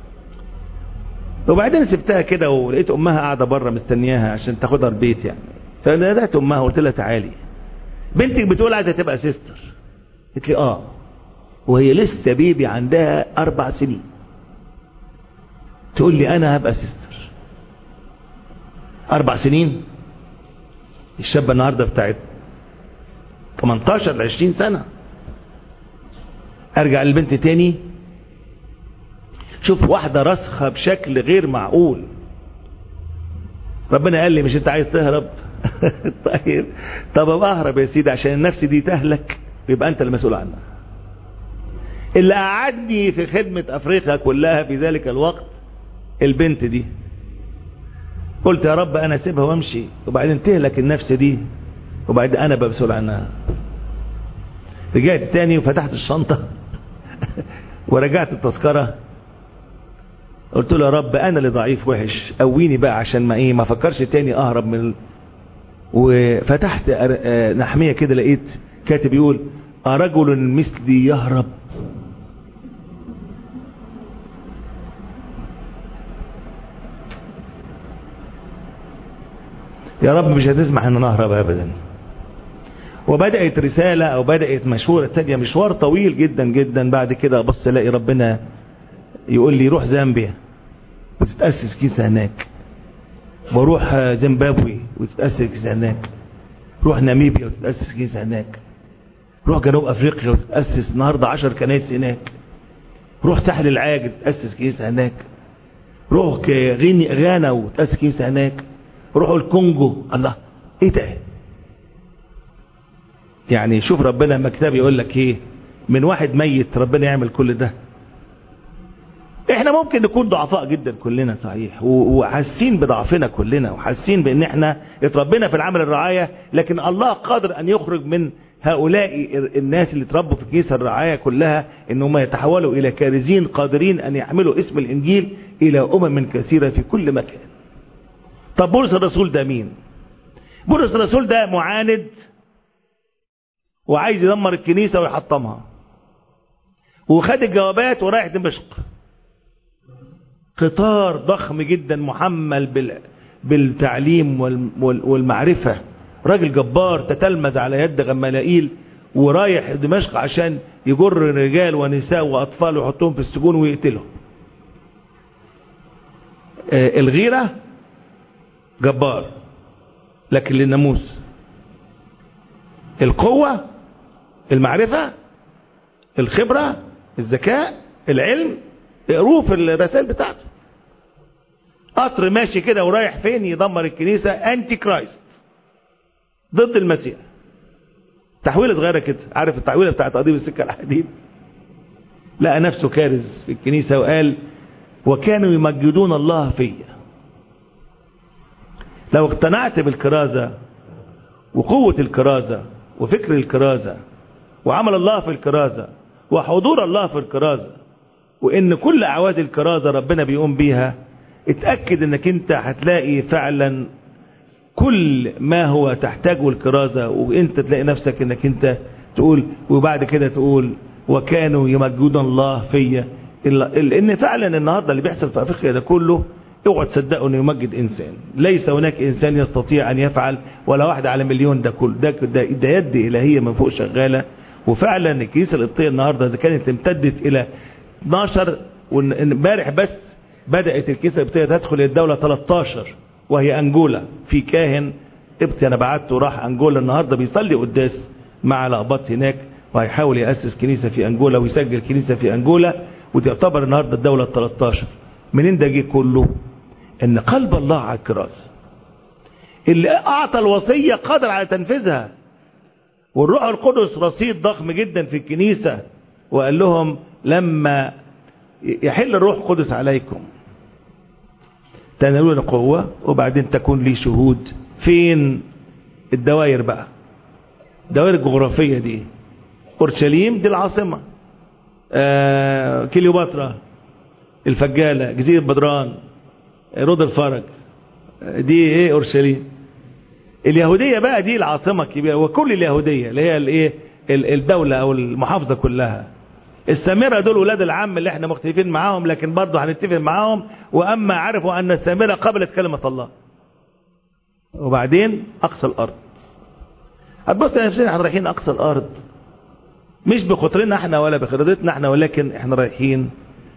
وبعدين سبتها كده ولقيت أمها قاعدة بره مستنياها عشان تاخدها البيت يعني فنادت أمها وقلت لها تعالي بنتك بتقول عايزة تبقى سيستر قلت لي آه وهي لسه بيبي عندها أربع سنين تقول لي أنا هبقى سيستر أربع سنين الشابة النهاردة بتاعت 18 ل 20 سنة ارجع للبنت تاني شوف واحدة راسخة بشكل غير معقول ربنا قال لي مش انت عايز تهرب طيب طب ابقى اهرب يا سيدي عشان النفس دي تهلك يبقى انت المسؤول عنها اللي قعدني في خدمة افريقيا كلها في ذلك الوقت البنت دي قلت يا رب انا اسيبها وامشي وبعدين تهلك النفس دي وبعدين انا بمسؤول عنها رجعت تاني وفتحت الشنطة ورجعت التذكرة قلت له يا رب انا اللي ضعيف وحش قويني بقى عشان ما ايه ما افكرش تاني اهرب من ال... وفتحت نحمية كده لقيت كاتب يقول أرجل مثلي يهرب يا رب مش هتسمح ان نهرب ابدا وبدأت رسالة او بدأت مشورة تانية مشوار طويل جدا جدا بعد كده ابص الاقي ربنا يقول لي روح زامبيا وتتأسس كيسة هناك واروح زيمبابوي وتتأسس كيسة هناك روح ناميبيا وتتأسس كيسة هناك روح جنوب افريقيا وتتأسس النهاردة عشر كنائس هناك روح ساحل العاج تتأسس كنيسة هناك روح غيني غانا وتأسس كنيسة هناك روحوا الكونجو الله ايه ده يعني شوف ربنا لما كتاب يقول لك ايه من واحد ميت ربنا يعمل كل ده احنا ممكن نكون ضعفاء جدا كلنا صحيح وحاسين بضعفنا كلنا وحاسين بان احنا اتربينا في العمل الرعاية لكن الله قادر ان يخرج من هؤلاء الناس اللي تربوا في كنيسة الرعاية كلها انهم يتحولوا الى كارزين قادرين ان يحملوا اسم الانجيل الى امم كثيرة في كل مكان طب بولس الرسول ده مين بولس الرسول ده معاند وعايز يدمر الكنيسة ويحطمها وخد الجوابات ورايح دمشق قطار ضخم جدا محمل بال... بالتعليم وال... والمعرفة راجل جبار تتلمذ على يد غمالائيل ورايح دمشق عشان يجر رجال ونساء وأطفال ويحطهم في السجون ويقتلهم آه الغيرة جبار لكن للناموس القوة المعرفة الخبرة الذكاء العلم اقروه في الرسائل بتاعته قطر ماشي كده ورايح فين يدمر الكنيسة انتي كرايست ضد المسيح تحويلة صغيرة كده عارف التحويلة بتاعت قضيب السكة الحديد لقى نفسه كارز في الكنيسة وقال وكانوا يمجدون الله فيا لو اقتنعت بالكرازة وقوة الكرازة وفكر الكرازة وعمل الله في الكرازة وحضور الله في الكرازة وان كل اعواز الكرازة ربنا بيقوم بيها اتأكد انك انت هتلاقي فعلا كل ما هو تحتاجه الكرازة وانت تلاقي نفسك انك انت تقول وبعد كده تقول وكانوا يمجدون الله فيا لان فعلا النهاردة اللي بيحصل في افريقيا ده كله اوعى تصدقوا انه يمجد انسان ليس هناك انسان يستطيع ان يفعل ولا واحد على مليون ده كل ده, ده, ده يد الهية من فوق شغالة وفعلا الكنيسة القبطية النهاردة اذا كانت امتدت الى 12 وامبارح بس بدأت الكنيسة القبطية تدخل الدولة 13 وهي انجولا في كاهن قبطي انا بعته راح انجولا النهاردة بيصلي قداس مع لقبات هناك وهيحاول يأسس كنيسة في انجولا ويسجل كنيسة في انجولا وتعتبر النهاردة الدولة 13 منين ده جه كله ان قلب الله على الكراسة اللي اعطى الوصية قادر على تنفيذها والروح القدس رصيد ضخم جدا في الكنيسة وقال لهم لما يحل الروح القدس عليكم تنالون قوة وبعدين تكون لي شهود فين الدوائر بقى الدوائر الجغرافية دي اورشليم دي العاصمة آه كليوباترا الفجالة جزيرة بدران رود الفرج دي ايه اورشليم اليهودية بقى دي العاصمة الكبيرة وكل اليهودية اللي هي الايه الدولة او المحافظة كلها السامرة دول ولاد العم اللي احنا مختلفين معاهم لكن برضه هنتفق معاهم واما عرفوا ان السامرة قبلت كلمة الله وبعدين اقصى الارض هتبص نفسنا احنا رايحين اقصى الارض مش بقطرنا احنا ولا بخبرتنا احنا ولكن احنا رايحين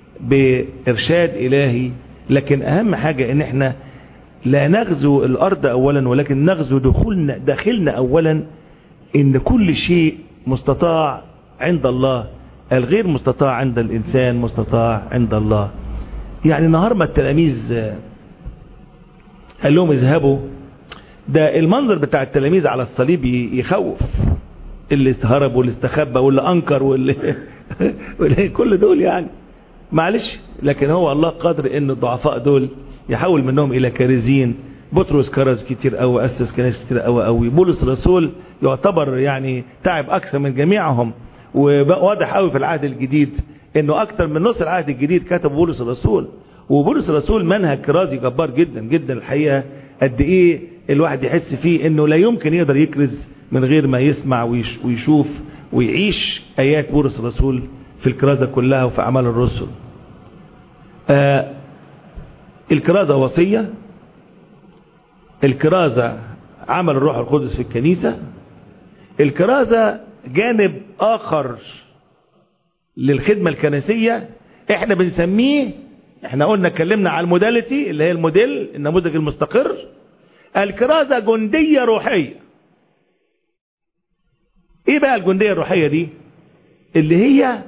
بارشاد الهي لكن اهم حاجة ان احنا لا نغزو الارض اولا ولكن نغزو دخولنا داخلنا اولا ان كل شيء مستطاع عند الله الغير مستطاع عند الانسان مستطاع عند الله يعني نهار ما التلاميذ قال لهم اذهبوا ده المنظر بتاع التلاميذ على الصليب يخوف اللي هرب واللي استخبى واللي انكر واللي, واللي كل دول يعني معلش لكن هو الله قادر ان الضعفاء دول يحول منهم الى كارزين بطرس كرز كتير قوي اسس كنائس كتير قوي قوي بولس الرسول يعتبر يعني تعب اكثر من جميعهم وواضح قوي في العهد الجديد انه اكتر من نص العهد الجديد كتب بولس الرسول وبولس الرسول منهج كرازي جبار جدا جدا الحقيقه قد ايه الواحد يحس فيه انه لا يمكن يقدر يكرز من غير ما يسمع ويش ويشوف ويعيش ايات بولس الرسول في الكرازه كلها وفي اعمال الرسل آه الكرازه وصيه الكرازه عمل الروح القدس في الكنيسه الكرازه جانب اخر للخدمه الكنسيه احنا بنسميه احنا قلنا اتكلمنا على الموداليتي اللي هي الموديل النموذج المستقر الكرازة جندية روحية ايه بقى الجندية الروحية دي اللي هي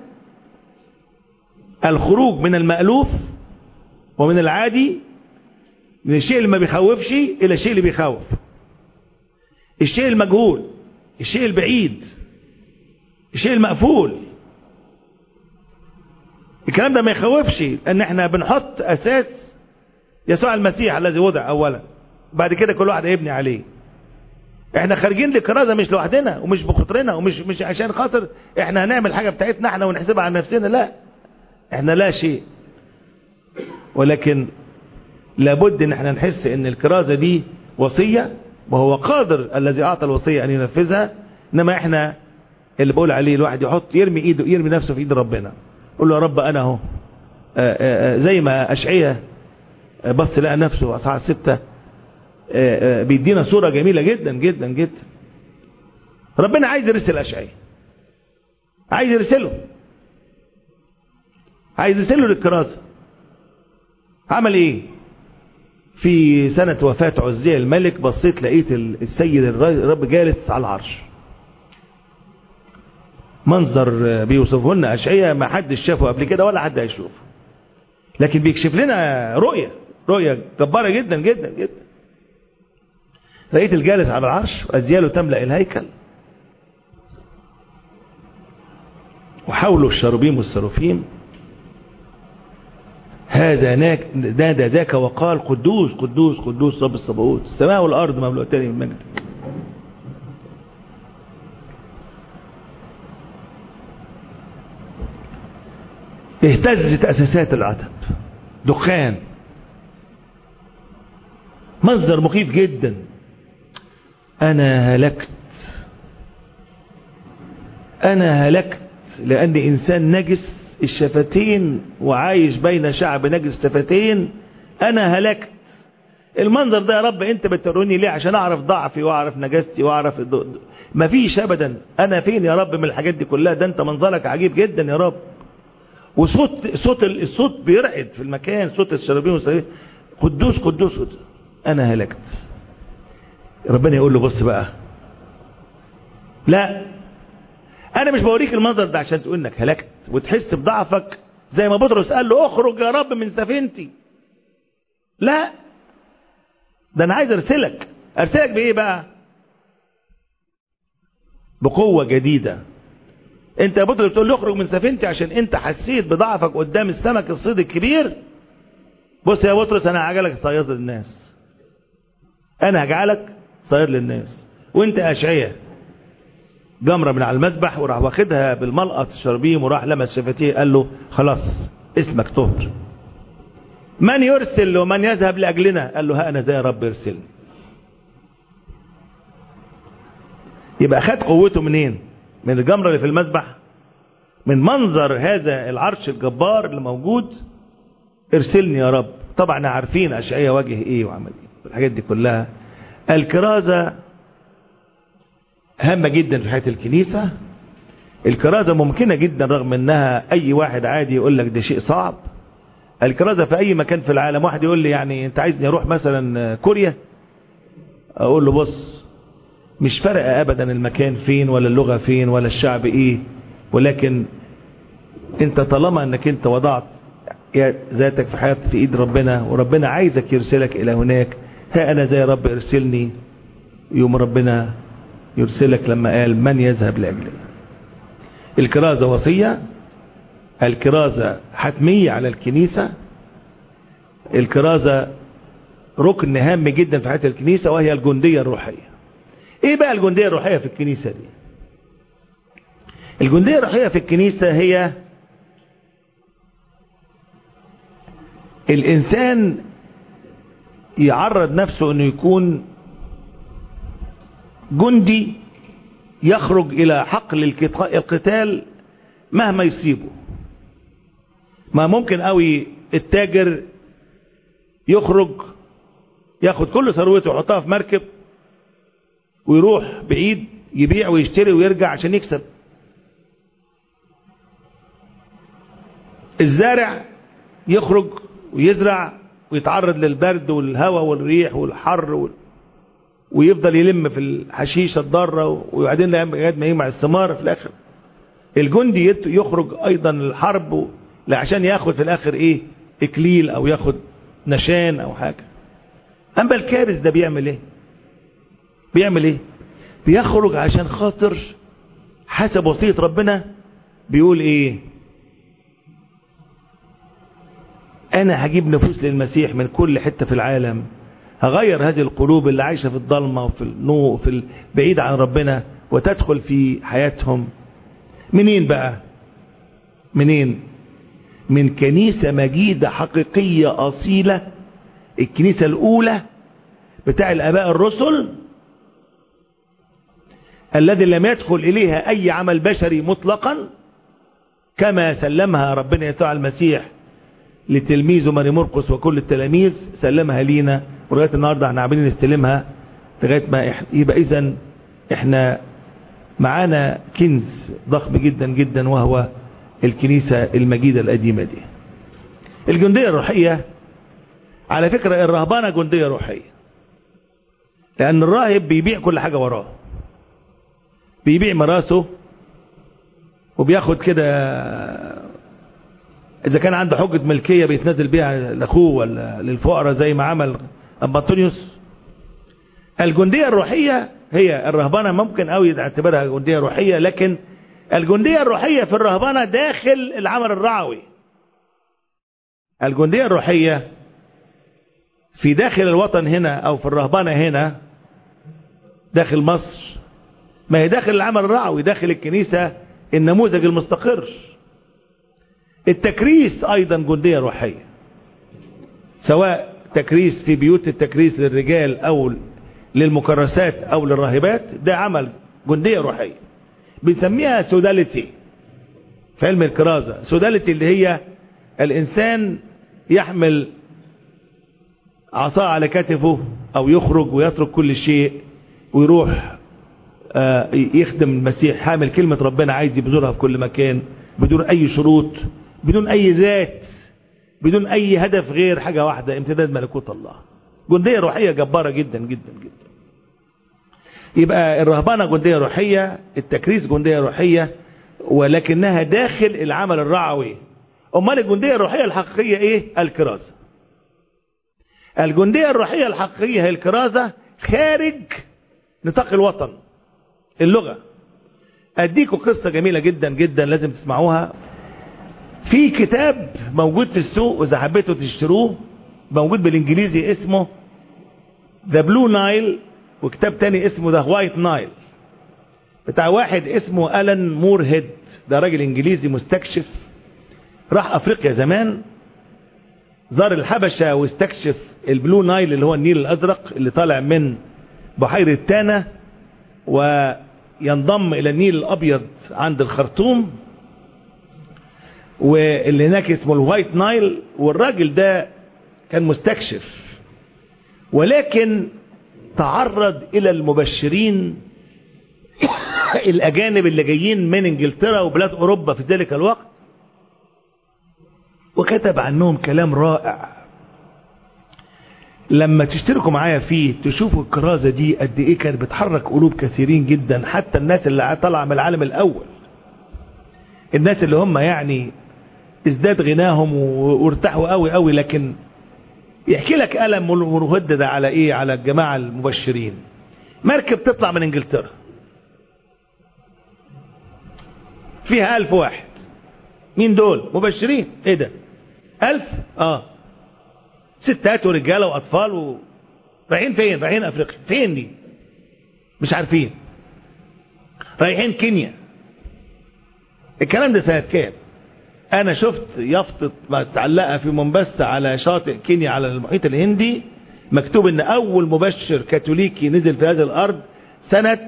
الخروج من المألوف ومن العادي من الشيء اللي ما بيخوفش الى الشيء اللي بيخوف الشيء المجهول الشيء البعيد الشيء المقفول الكلام ده ما يخوفش ان احنا بنحط اساس يسوع المسيح الذي وضع اولا بعد كده كل واحد هيبني عليه احنا خارجين للكرازه مش لوحدنا ومش بخاطرنا ومش مش عشان خاطر احنا هنعمل حاجه بتاعتنا احنا ونحسبها عن نفسنا لا احنا لا شيء ولكن لابد ان احنا نحس ان الكرازه دي وصيه وهو قادر الذي اعطى الوصيه ان ينفذها انما احنا اللي بقول عليه الواحد يحط يرمي ايده يرمي نفسه في ايد ربنا قول له يا رب انا اهو زي ما اشعية بص لقى نفسه اصحاح ستة بيدينا صورة جميلة جدا جدا جدا ربنا عايز يرسل اشعية عايز يرسله عايز يرسله للكراسة عمل ايه في سنة وفاة عزية الملك بصيت لقيت السيد الرب جالس على العرش منظر بيوصفه لنا أشعية ما حدش شافه قبل كده ولا حد هيشوفه لكن بيكشف لنا رؤية رؤية جبارة جدا جدا جدا لقيت الجالس على العرش وأزياله تملأ الهيكل وحوله الشروبيم والسروفيم هذا ناك نادى ذاك وقال قدوس قدوس قدوس رب الصباوت السماء والأرض مملوءتان من مجدك اهتزت أساسات العتب دخان مصدر مخيف جدا أنا هلكت أنا هلكت لأني إنسان نجس الشفتين وعايش بين شعب نجس الشفتين أنا هلكت المنظر ده يا رب أنت بتروني ليه عشان أعرف ضعفي وأعرف نجاستي وأعرف ما فيش أبدا أنا فين يا رب من الحاجات دي كلها ده أنت منظرك عجيب جدا يا رب وصوت صوت الصوت بيرعد في المكان صوت الشرابين والسرير قدوس قدوس قدوس انا هلكت ربنا يقول له بص بقى لا انا مش بوريك المنظر ده عشان تقول انك هلكت وتحس بضعفك زي ما بطرس قال له اخرج يا رب من سفينتي لا ده انا عايز ارسلك ارسلك بايه بقى بقوة جديدة انت يا بطرس بتقول له اخرج من سفينتي عشان انت حسيت بضعفك قدام السمك الصيد الكبير بص يا بطرس انا هجعلك صياد للناس انا هجعلك صياد للناس وانت اشعية جمرة من على المذبح وراح واخدها بالملقط الشربيم وراح لمس شفتيه قال له خلاص اسمك طهر من يرسل ومن يذهب لأجلنا قال له ها أنا زي يا رب ارسلني يبقى خد قوته منين من الجمرة اللي في المذبح من منظر هذا العرش الجبار اللي موجود ارسلني يا رب طبعا عارفين أشعية وجه ايه وعمل ايه الحاجات دي كلها الكرازة هامة جدا في حياة الكنيسة الكرازة ممكنة جدا رغم انها اي واحد عادي يقول لك ده شيء صعب الكرازة في اي مكان في العالم واحد يقول لي يعني انت عايزني اروح مثلا كوريا اقول له بص مش فارقة ابدا المكان فين ولا اللغة فين ولا الشعب ايه ولكن انت طالما انك انت وضعت ذاتك في حياة في ايد ربنا وربنا عايزك يرسلك الى هناك ها انا زي رب ارسلني يوم ربنا يرسلك لما قال من يذهب لأجلنا الكرازة وصية الكرازة حتمية على الكنيسة الكرازة ركن هام جدا في حياة الكنيسة وهي الجندية الروحية ايه بقى الجندية الروحية في الكنيسة دي الجندية الروحية في الكنيسة هي الإنسان يعرض نفسه أنه يكون جندي يخرج إلى حقل القتال مهما يصيبه ما ممكن قوي التاجر يخرج ياخد كل ثروته ويحطها في مركب ويروح بعيد يبيع ويشتري ويرجع عشان يكسب الزارع يخرج ويزرع ويتعرض للبرد والهواء والريح والحر وال... ويفضل يلم في الحشيشة الضارة وبعدين لغاية ما يجمع الثمار في الآخر الجندي يخرج أيضا للحرب عشان ياخد في الآخر إيه إكليل أو ياخد نشان أو حاجة أما الكارث ده بيعمل إيه بيعمل إيه بيخرج عشان خاطر حسب وصية ربنا بيقول إيه أنا هجيب نفوس للمسيح من كل حتة في العالم هغير هذه القلوب اللي عايشة في الضلمة وفي النور في بعيد عن ربنا وتدخل في حياتهم منين بقى منين من كنيسة مجيدة حقيقية أصيلة الكنيسة الأولى بتاع الآباء الرسل الذي لم يدخل إليها أي عمل بشري مطلقا كما سلمها ربنا يسوع المسيح لتلميذه ماري مرقس وكل التلاميذ سلمها لينا ولغايه النهارده احنا عاملين نستلمها لغايه ما إح... يبقى اذا احنا معانا كنز ضخم جدا جدا وهو الكنيسه المجيده القديمه دي. الجنديه الروحيه على فكره الرهبانه جنديه روحيه. لان الراهب بيبيع كل حاجه وراه. بيبيع مراسه وبياخد كده إذا كان عنده حجة ملكية بيتنازل بيها لأخوه ولا للفقراء زي ما عمل أبا أنطونيوس الجندية الروحية هي الرهبانة ممكن قوي تعتبرها جندية روحية لكن الجندية الروحية في الرهبانة داخل العمل الرعوي الجندية الروحية في داخل الوطن هنا أو في الرهبانة هنا داخل مصر ما هي داخل العمل الرعوي داخل الكنيسة النموذج المستقر التكريس ايضا جندية روحية سواء تكريس في بيوت التكريس للرجال او للمكرسات او للراهبات ده عمل جندية روحية بنسميها سوداليتي في علم الكرازة سوداليتي اللي هي الانسان يحمل عصا على كتفه او يخرج ويترك كل شيء ويروح يخدم المسيح حامل كلمة ربنا عايز يبذلها في كل مكان بدون اي شروط بدون اي ذات بدون اي هدف غير حاجة واحدة امتداد ملكوت الله جندية روحية جبارة جدا جدا جدا يبقى الرهبانة جندية روحية التكريس جندية روحية ولكنها داخل العمل الرعوي امال الجندية الروحية الحقيقية ايه الكرازة الجندية الروحية الحقيقية هي الكرازة خارج نطاق الوطن اللغة اديكم قصة جميلة جدا جدا لازم تسمعوها في كتاب موجود في السوق واذا حبيتوا تشتروه موجود بالانجليزي اسمه ذا بلو نايل وكتاب تاني اسمه ذا وايت نايل بتاع واحد اسمه ألان مور هيد ده راجل انجليزي مستكشف راح افريقيا زمان زار الحبشة واستكشف البلو نايل اللي هو النيل الازرق اللي طالع من بحيرة تانا وينضم الى النيل الابيض عند الخرطوم واللي هناك اسمه الوايت نايل والراجل ده كان مستكشف ولكن تعرض الى المبشرين الاجانب اللي جايين من انجلترا وبلاد اوروبا في ذلك الوقت وكتب عنهم كلام رائع لما تشتركوا معايا فيه تشوفوا الكرازة دي قد ايه كانت بتحرك قلوب كثيرين جدا حتى الناس اللي طلع من العالم الاول الناس اللي هم يعني ازداد غناهم وارتاحوا قوي قوي لكن يحكي لك ألم مهدد على ايه على الجماعة المبشرين مركب تطلع من انجلترا فيها ألف واحد مين دول مبشرين ايه ده ألف اه ستات ورجاله واطفال و... رايحين فين رايحين افريقيا فين دي مش عارفين رايحين كينيا الكلام ده سنة كام انا شفت يافطة متعلقة في مومباسا على شاطئ كينيا على المحيط الهندي مكتوب ان اول مبشر كاثوليكي نزل في هذه الارض سنة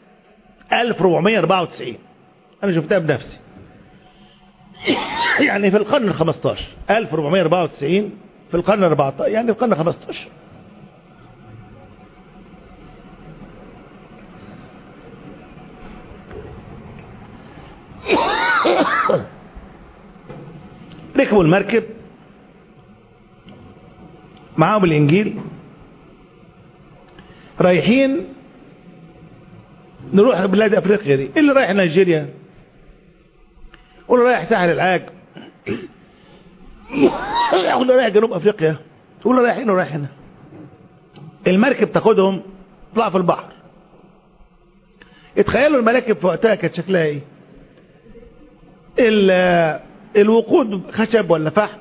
1494 انا شفتها بنفسي يعني في القرن ال 15 1494 في القرن ال 14 يعني في القرن ال 15 ركبوا المركب معاهم الانجيل رايحين نروح بلاد افريقيا دي اللي رايح نيجيريا واللي رايح ساحل العاج واللي رايح جنوب افريقيا واللي رايح هنا ورايح هنا المركب تاخدهم تطلع في البحر اتخيلوا المراكب في وقتها كانت شكلها ايه الوقود خشب ولا فحم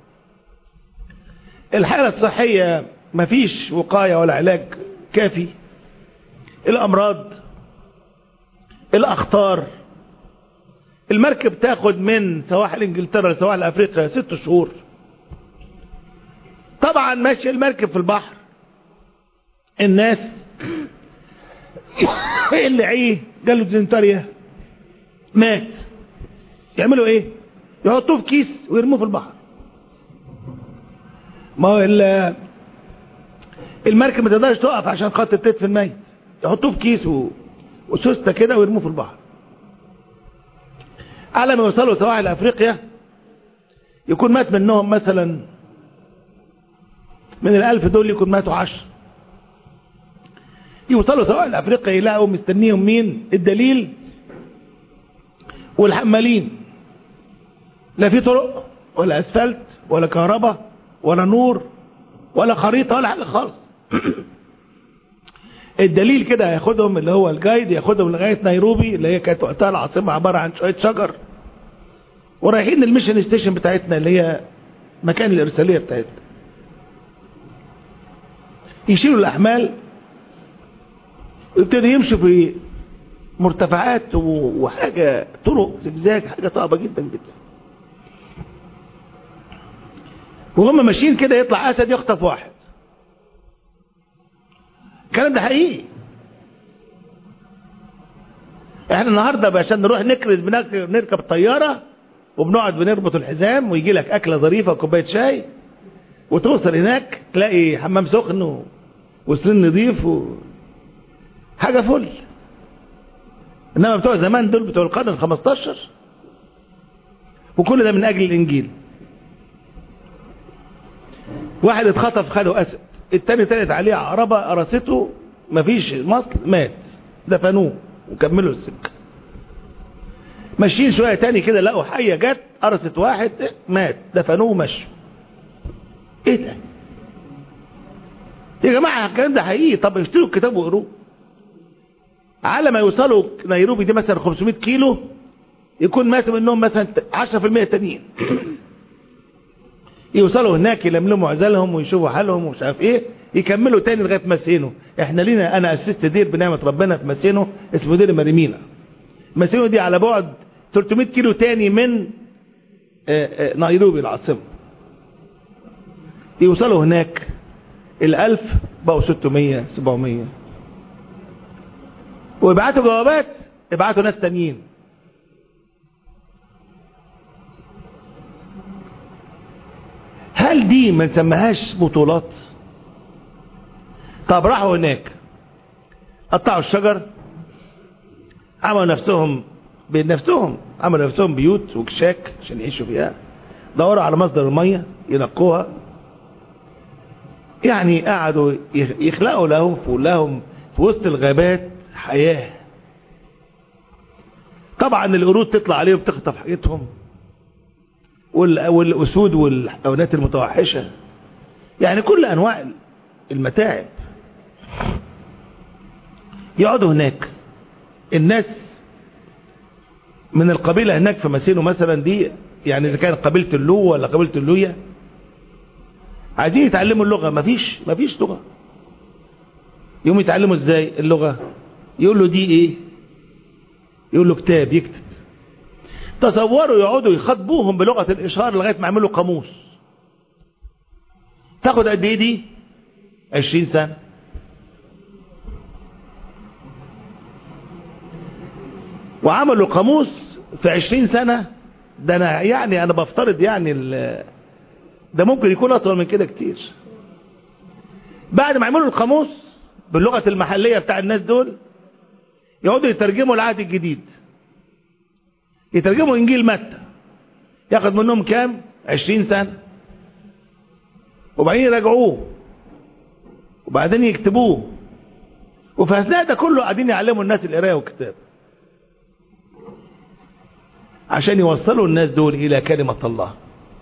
الحالة الصحية مفيش وقاية ولا علاج كافي الأمراض الأخطار المركب تاخد من سواحل انجلترا لسواحل افريقيا ست شهور طبعا ماشي المركب في البحر الناس اللي عيه جاله ديزنتريا مات يعملوا ايه يحطوه في كيس ويرموه في البحر ما هو المركب ما تقدرش تقف عشان خاطر تدفن الميت يحطوه في كيس و... وسوسته كده ويرموه في البحر على ما يوصلوا سواحل افريقيا يكون مات منهم مثلا من الالف دول يكون ماتوا عشر يوصلوا سواحل افريقيا يلاقوا مستنيهم مين الدليل والحمالين لا في طرق ولا اسفلت ولا كهرباء ولا نور ولا خريطة ولا حاجة خالص الدليل كده هياخدهم اللي هو الجايد ياخدهم لغاية نيروبي اللي هي كانت وقتها العاصمة عبارة عن شوية شجر ورايحين الميشن ستيشن بتاعتنا اللي هي مكان الإرسالية بتاعتنا يشيلوا الأحمال ويبتدوا يمشوا في مرتفعات وحاجة طرق زجزاج حاجة صعبة جدا جدا وهم ماشيين كده يطلع أسد يخطف واحد الكلام ده حقيقي احنا النهارده عشان نروح نكرز بنركب طياره وبنقعد بنربط الحزام ويجي لك اكله ظريفه وكوبايه شاي وتوصل هناك تلاقي حمام سخن وسرير نظيف و... حاجه فل انما بتوع زمان دول بتوع القرن ال 15 وكل ده من اجل الانجيل واحد اتخطف خده اسد التاني طلعت عليه عقربه قرصته مفيش مصل مات دفنوه وكملوا السكه ماشيين شويه تاني كده لقوا حيه جت قرصت واحد مات دفنوه ومشوا ايه ده يا جماعه الكلام ده حقيقي طب اشتروا الكتاب وقروه على ما يوصلوا نيروبي دي مثلا 500 كيلو يكون مات منهم مثلا 10% تانيين يوصلوا هناك يلملموا عزلهم ويشوفوا حالهم ومش عارف ايه يكملوا تاني لغايه مسينو احنا لينا انا اسست دير بنعمه ربنا في مسينو اسمه دير مريمينا مسينو دي على بعد 300 كيلو تاني من نيروبي العاصمه يوصلوا هناك الألف بقوا 600 700 ويبعتوا جوابات يبعتوا ناس تانيين هل دي ما نسميهاش بطولات طب راحوا هناك قطعوا الشجر عملوا نفسهم بين نفسهم عملوا نفسهم بيوت وكشاك عشان يعيشوا فيها دوروا على مصدر المية ينقوها يعني قعدوا يخلقوا لهم لهم في وسط الغابات حياة طبعا القرود تطلع عليهم تخطف حاجتهم والأسود والحيوانات المتوحشة يعني كل أنواع المتاعب يقعدوا هناك الناس من القبيلة هناك في مسينو مثلا دي يعني إذا كانت قبيلة اللو ولا قبيلة اللوية عايزين يتعلموا اللغة مفيش مفيش لغة يوم يتعلموا ازاي اللغة يقول له دي ايه يقول له كتاب يكتب تصوروا يقعدوا يخاطبوهم بلغة الإشارة لغاية ما يعملوا قاموس تاخد قد ايه دي 20 سنة وعملوا قاموس في 20 سنة ده انا يعني انا بفترض يعني ده ممكن يكون اطول من كده كتير بعد ما عملوا القاموس باللغة المحلية بتاع الناس دول يقعدوا يترجموا العهد الجديد يترجموا انجيل متى ياخد منهم كام 20 سنة وبعدين يراجعوه وبعدين يكتبوه وفي اثناء ده كله قاعدين يعلموا الناس القرايه والكتاب عشان يوصلوا الناس دول الى كلمه الله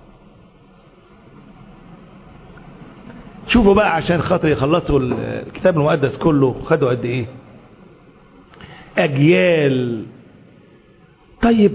شوفوا بقى عشان خاطر يخلصوا الكتاب المقدس كله خدوا قد ايه اجيال طيب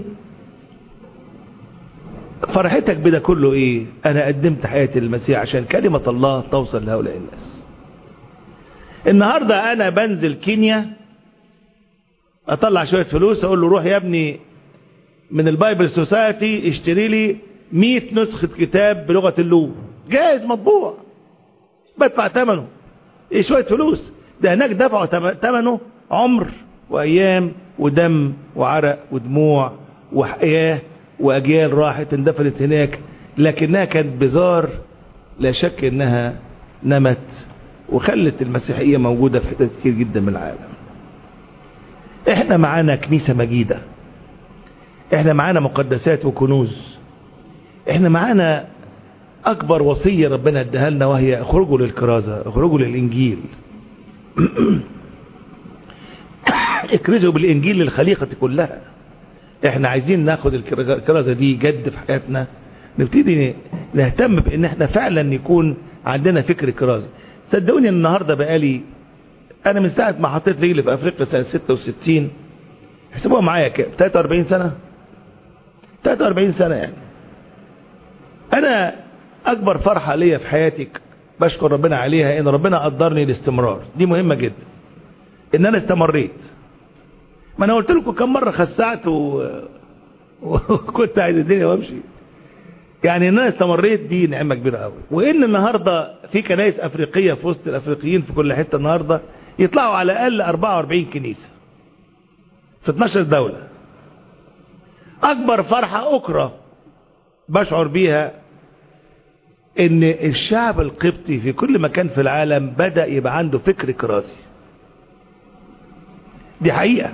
فرحتك بده كله ايه انا قدمت حياتي للمسيح عشان كلمة الله توصل لهؤلاء الناس النهاردة انا بنزل كينيا اطلع شوية فلوس اقول له روح يا ابني من البايبل سوسايتي اشتري لي 100 نسخة كتاب بلغة اللو جاهز مطبوع بدفع ثمنه ايه شوية فلوس ده هناك دفعوا ثمنه عمر وايام ودم وعرق ودموع وحياه وأجيال راحت اندفنت هناك لكنها كانت بزار لا شك انها نمت وخلت المسيحية موجودة في حتت كتير جدا من العالم احنا معانا كنيسة مجيدة احنا معانا مقدسات وكنوز احنا معانا اكبر وصية ربنا اداها لنا وهي اخرجوا للكرازة اخرجوا للانجيل اكرزوا بالانجيل للخليقة كلها احنا عايزين ناخد الكرازة دي جد في حياتنا نبتدي نهتم بان احنا فعلا يكون عندنا فكر كرازي صدقوني النهاردة بقالي انا من ساعة ما حطيت رجلي في افريقيا سنة 66 حسبوها معايا كام 43 سنة 43 سنة يعني انا اكبر فرحة ليا في حياتي بشكر ربنا عليها ان ربنا قدرني الاستمرار دي مهمة جدا ان انا استمريت ما انا قلت لكم كم مرة خسعت و... وكنت عايز الدنيا وامشي يعني ان انا استمريت دي نعمة كبيرة قوي وان النهاردة في كنائس افريقية في وسط الافريقيين في كل حتة النهاردة يطلعوا على الاقل 44 كنيسة في 12 دولة اكبر فرحة اخرى بشعر بيها ان الشعب القبطي في كل مكان في العالم بدأ يبقى عنده فكر كراسي دي حقيقة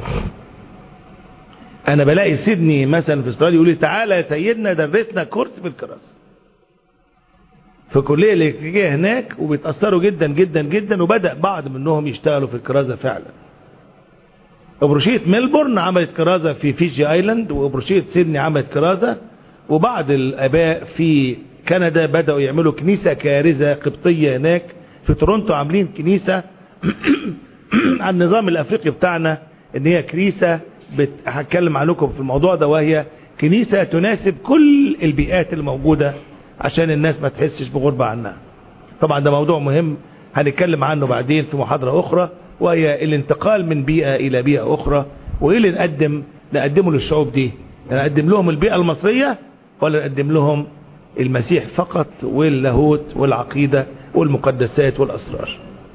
انا بلاقي سيدني مثلا في استراليا يقول لي تعالى يا سيدنا درسنا كورس في الكراسة في كلية الإلكتريكية هناك وبيتأثروا جدا جدا جدا وبدأ بعض منهم يشتغلوا في الكرازة فعلا أبروشية ميلبورن عملت كرازة في فيجي ايلاند وأبروشية سيدني عملت كرازة وبعض الآباء في كندا بدأوا يعملوا كنيسة كارزة قبطية هناك في تورونتو عاملين كنيسة عن النظام الأفريقي بتاعنا ان هي كنيسة بت... هتكلم عنكم في الموضوع ده وهي كنيسة تناسب كل البيئات الموجودة عشان الناس ما تحسش بغربة عنها طبعا ده موضوع مهم هنتكلم عنه بعدين في محاضرة أخرى وهي الانتقال من بيئة إلى بيئة أخرى وإيه اللي نقدم نقدمه للشعوب دي نقدم لهم البيئة المصرية ولا نقدم لهم المسيح فقط واللاهوت والعقيدة والمقدسات والأسرار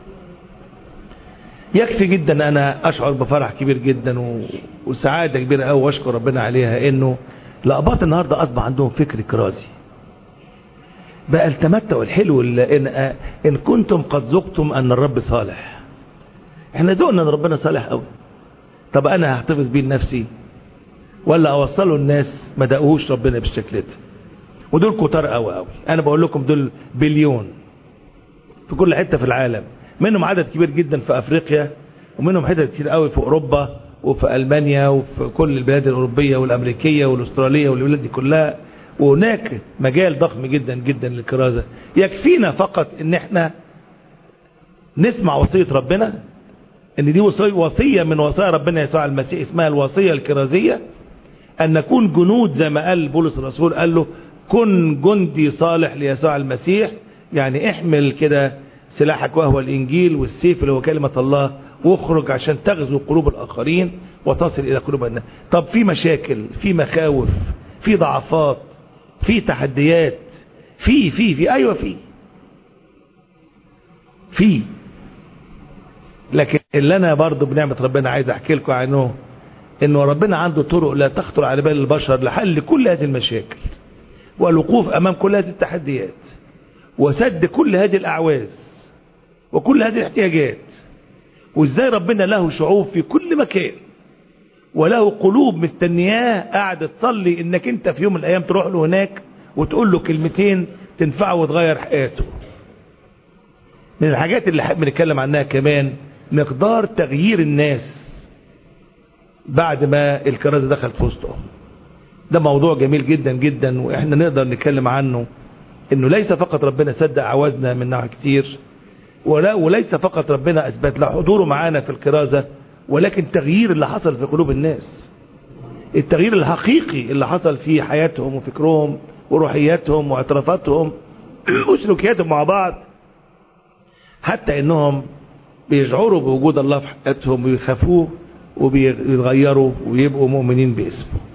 يكفي جدا أنا أشعر بفرح كبير جدا و... وسعادة كبيرة أوي وأشكر ربنا عليها إنه لأباط النهاردة أصبح عندهم فكر كرازي بقى التمتع الحلو اللي إن, إن كنتم قد ذقتم أن الرب صالح احنا ذقنا أن ربنا صالح أوي طب أنا هحتفظ بيه لنفسي ولا أوصله الناس ما دقوهوش ربنا بالشكل ده ودول كتار قوي قوي انا بقول لكم دول بليون في كل حتة في العالم منهم عدد كبير جدا في افريقيا ومنهم حتت كتير قوي في اوروبا وفي المانيا وفي كل البلاد الاوروبية والامريكية والاسترالية والبلاد دي كلها وهناك مجال ضخم جدا جدا للكرازة يكفينا فقط ان احنا نسمع وصية ربنا ان دي وصية من وصايا ربنا يسوع المسيح اسمها الوصية الكرازية ان نكون جنود زي ما قال بولس الرسول قال له كن جندي صالح ليسوع المسيح يعني احمل كده سلاحك وهو الانجيل والسيف اللي هو كلمة الله واخرج عشان تغزو قلوب الاخرين وتصل إلى قلوب الناس طب في مشاكل في مخاوف في ضعفات في تحديات في في في أيوة في في لكن اللي أنا برضو بنعمة ربنا عايز أحكي لكم عنه إنه ربنا عنده طرق لا تخطر على بال البشر لحل كل هذه المشاكل والوقوف أمام كل هذه التحديات وسد كل هذه الأعواز وكل هذه الاحتياجات وإزاي ربنا له شعوب في كل مكان وله قلوب مستنياه قاعد تصلي انك انت في يوم من الايام تروح له هناك وتقول له كلمتين تنفعه وتغير حياته من الحاجات اللي حابب نتكلم عنها كمان مقدار تغيير الناس بعد ما الكرازة دخل في وسطهم ده موضوع جميل جدا جدا واحنا نقدر نتكلم عنه انه ليس فقط ربنا سد اعوازنا من نوع كتير ولا وليس فقط ربنا اثبت له حضوره معانا في الكرازة ولكن التغيير اللي حصل في قلوب الناس التغيير الحقيقي اللي حصل في حياتهم وفكرهم وروحياتهم واعترافاتهم وسلوكياتهم مع بعض حتى انهم بيشعروا بوجود الله في حياتهم ويخافوه وبيتغيروا ويبقوا مؤمنين باسمه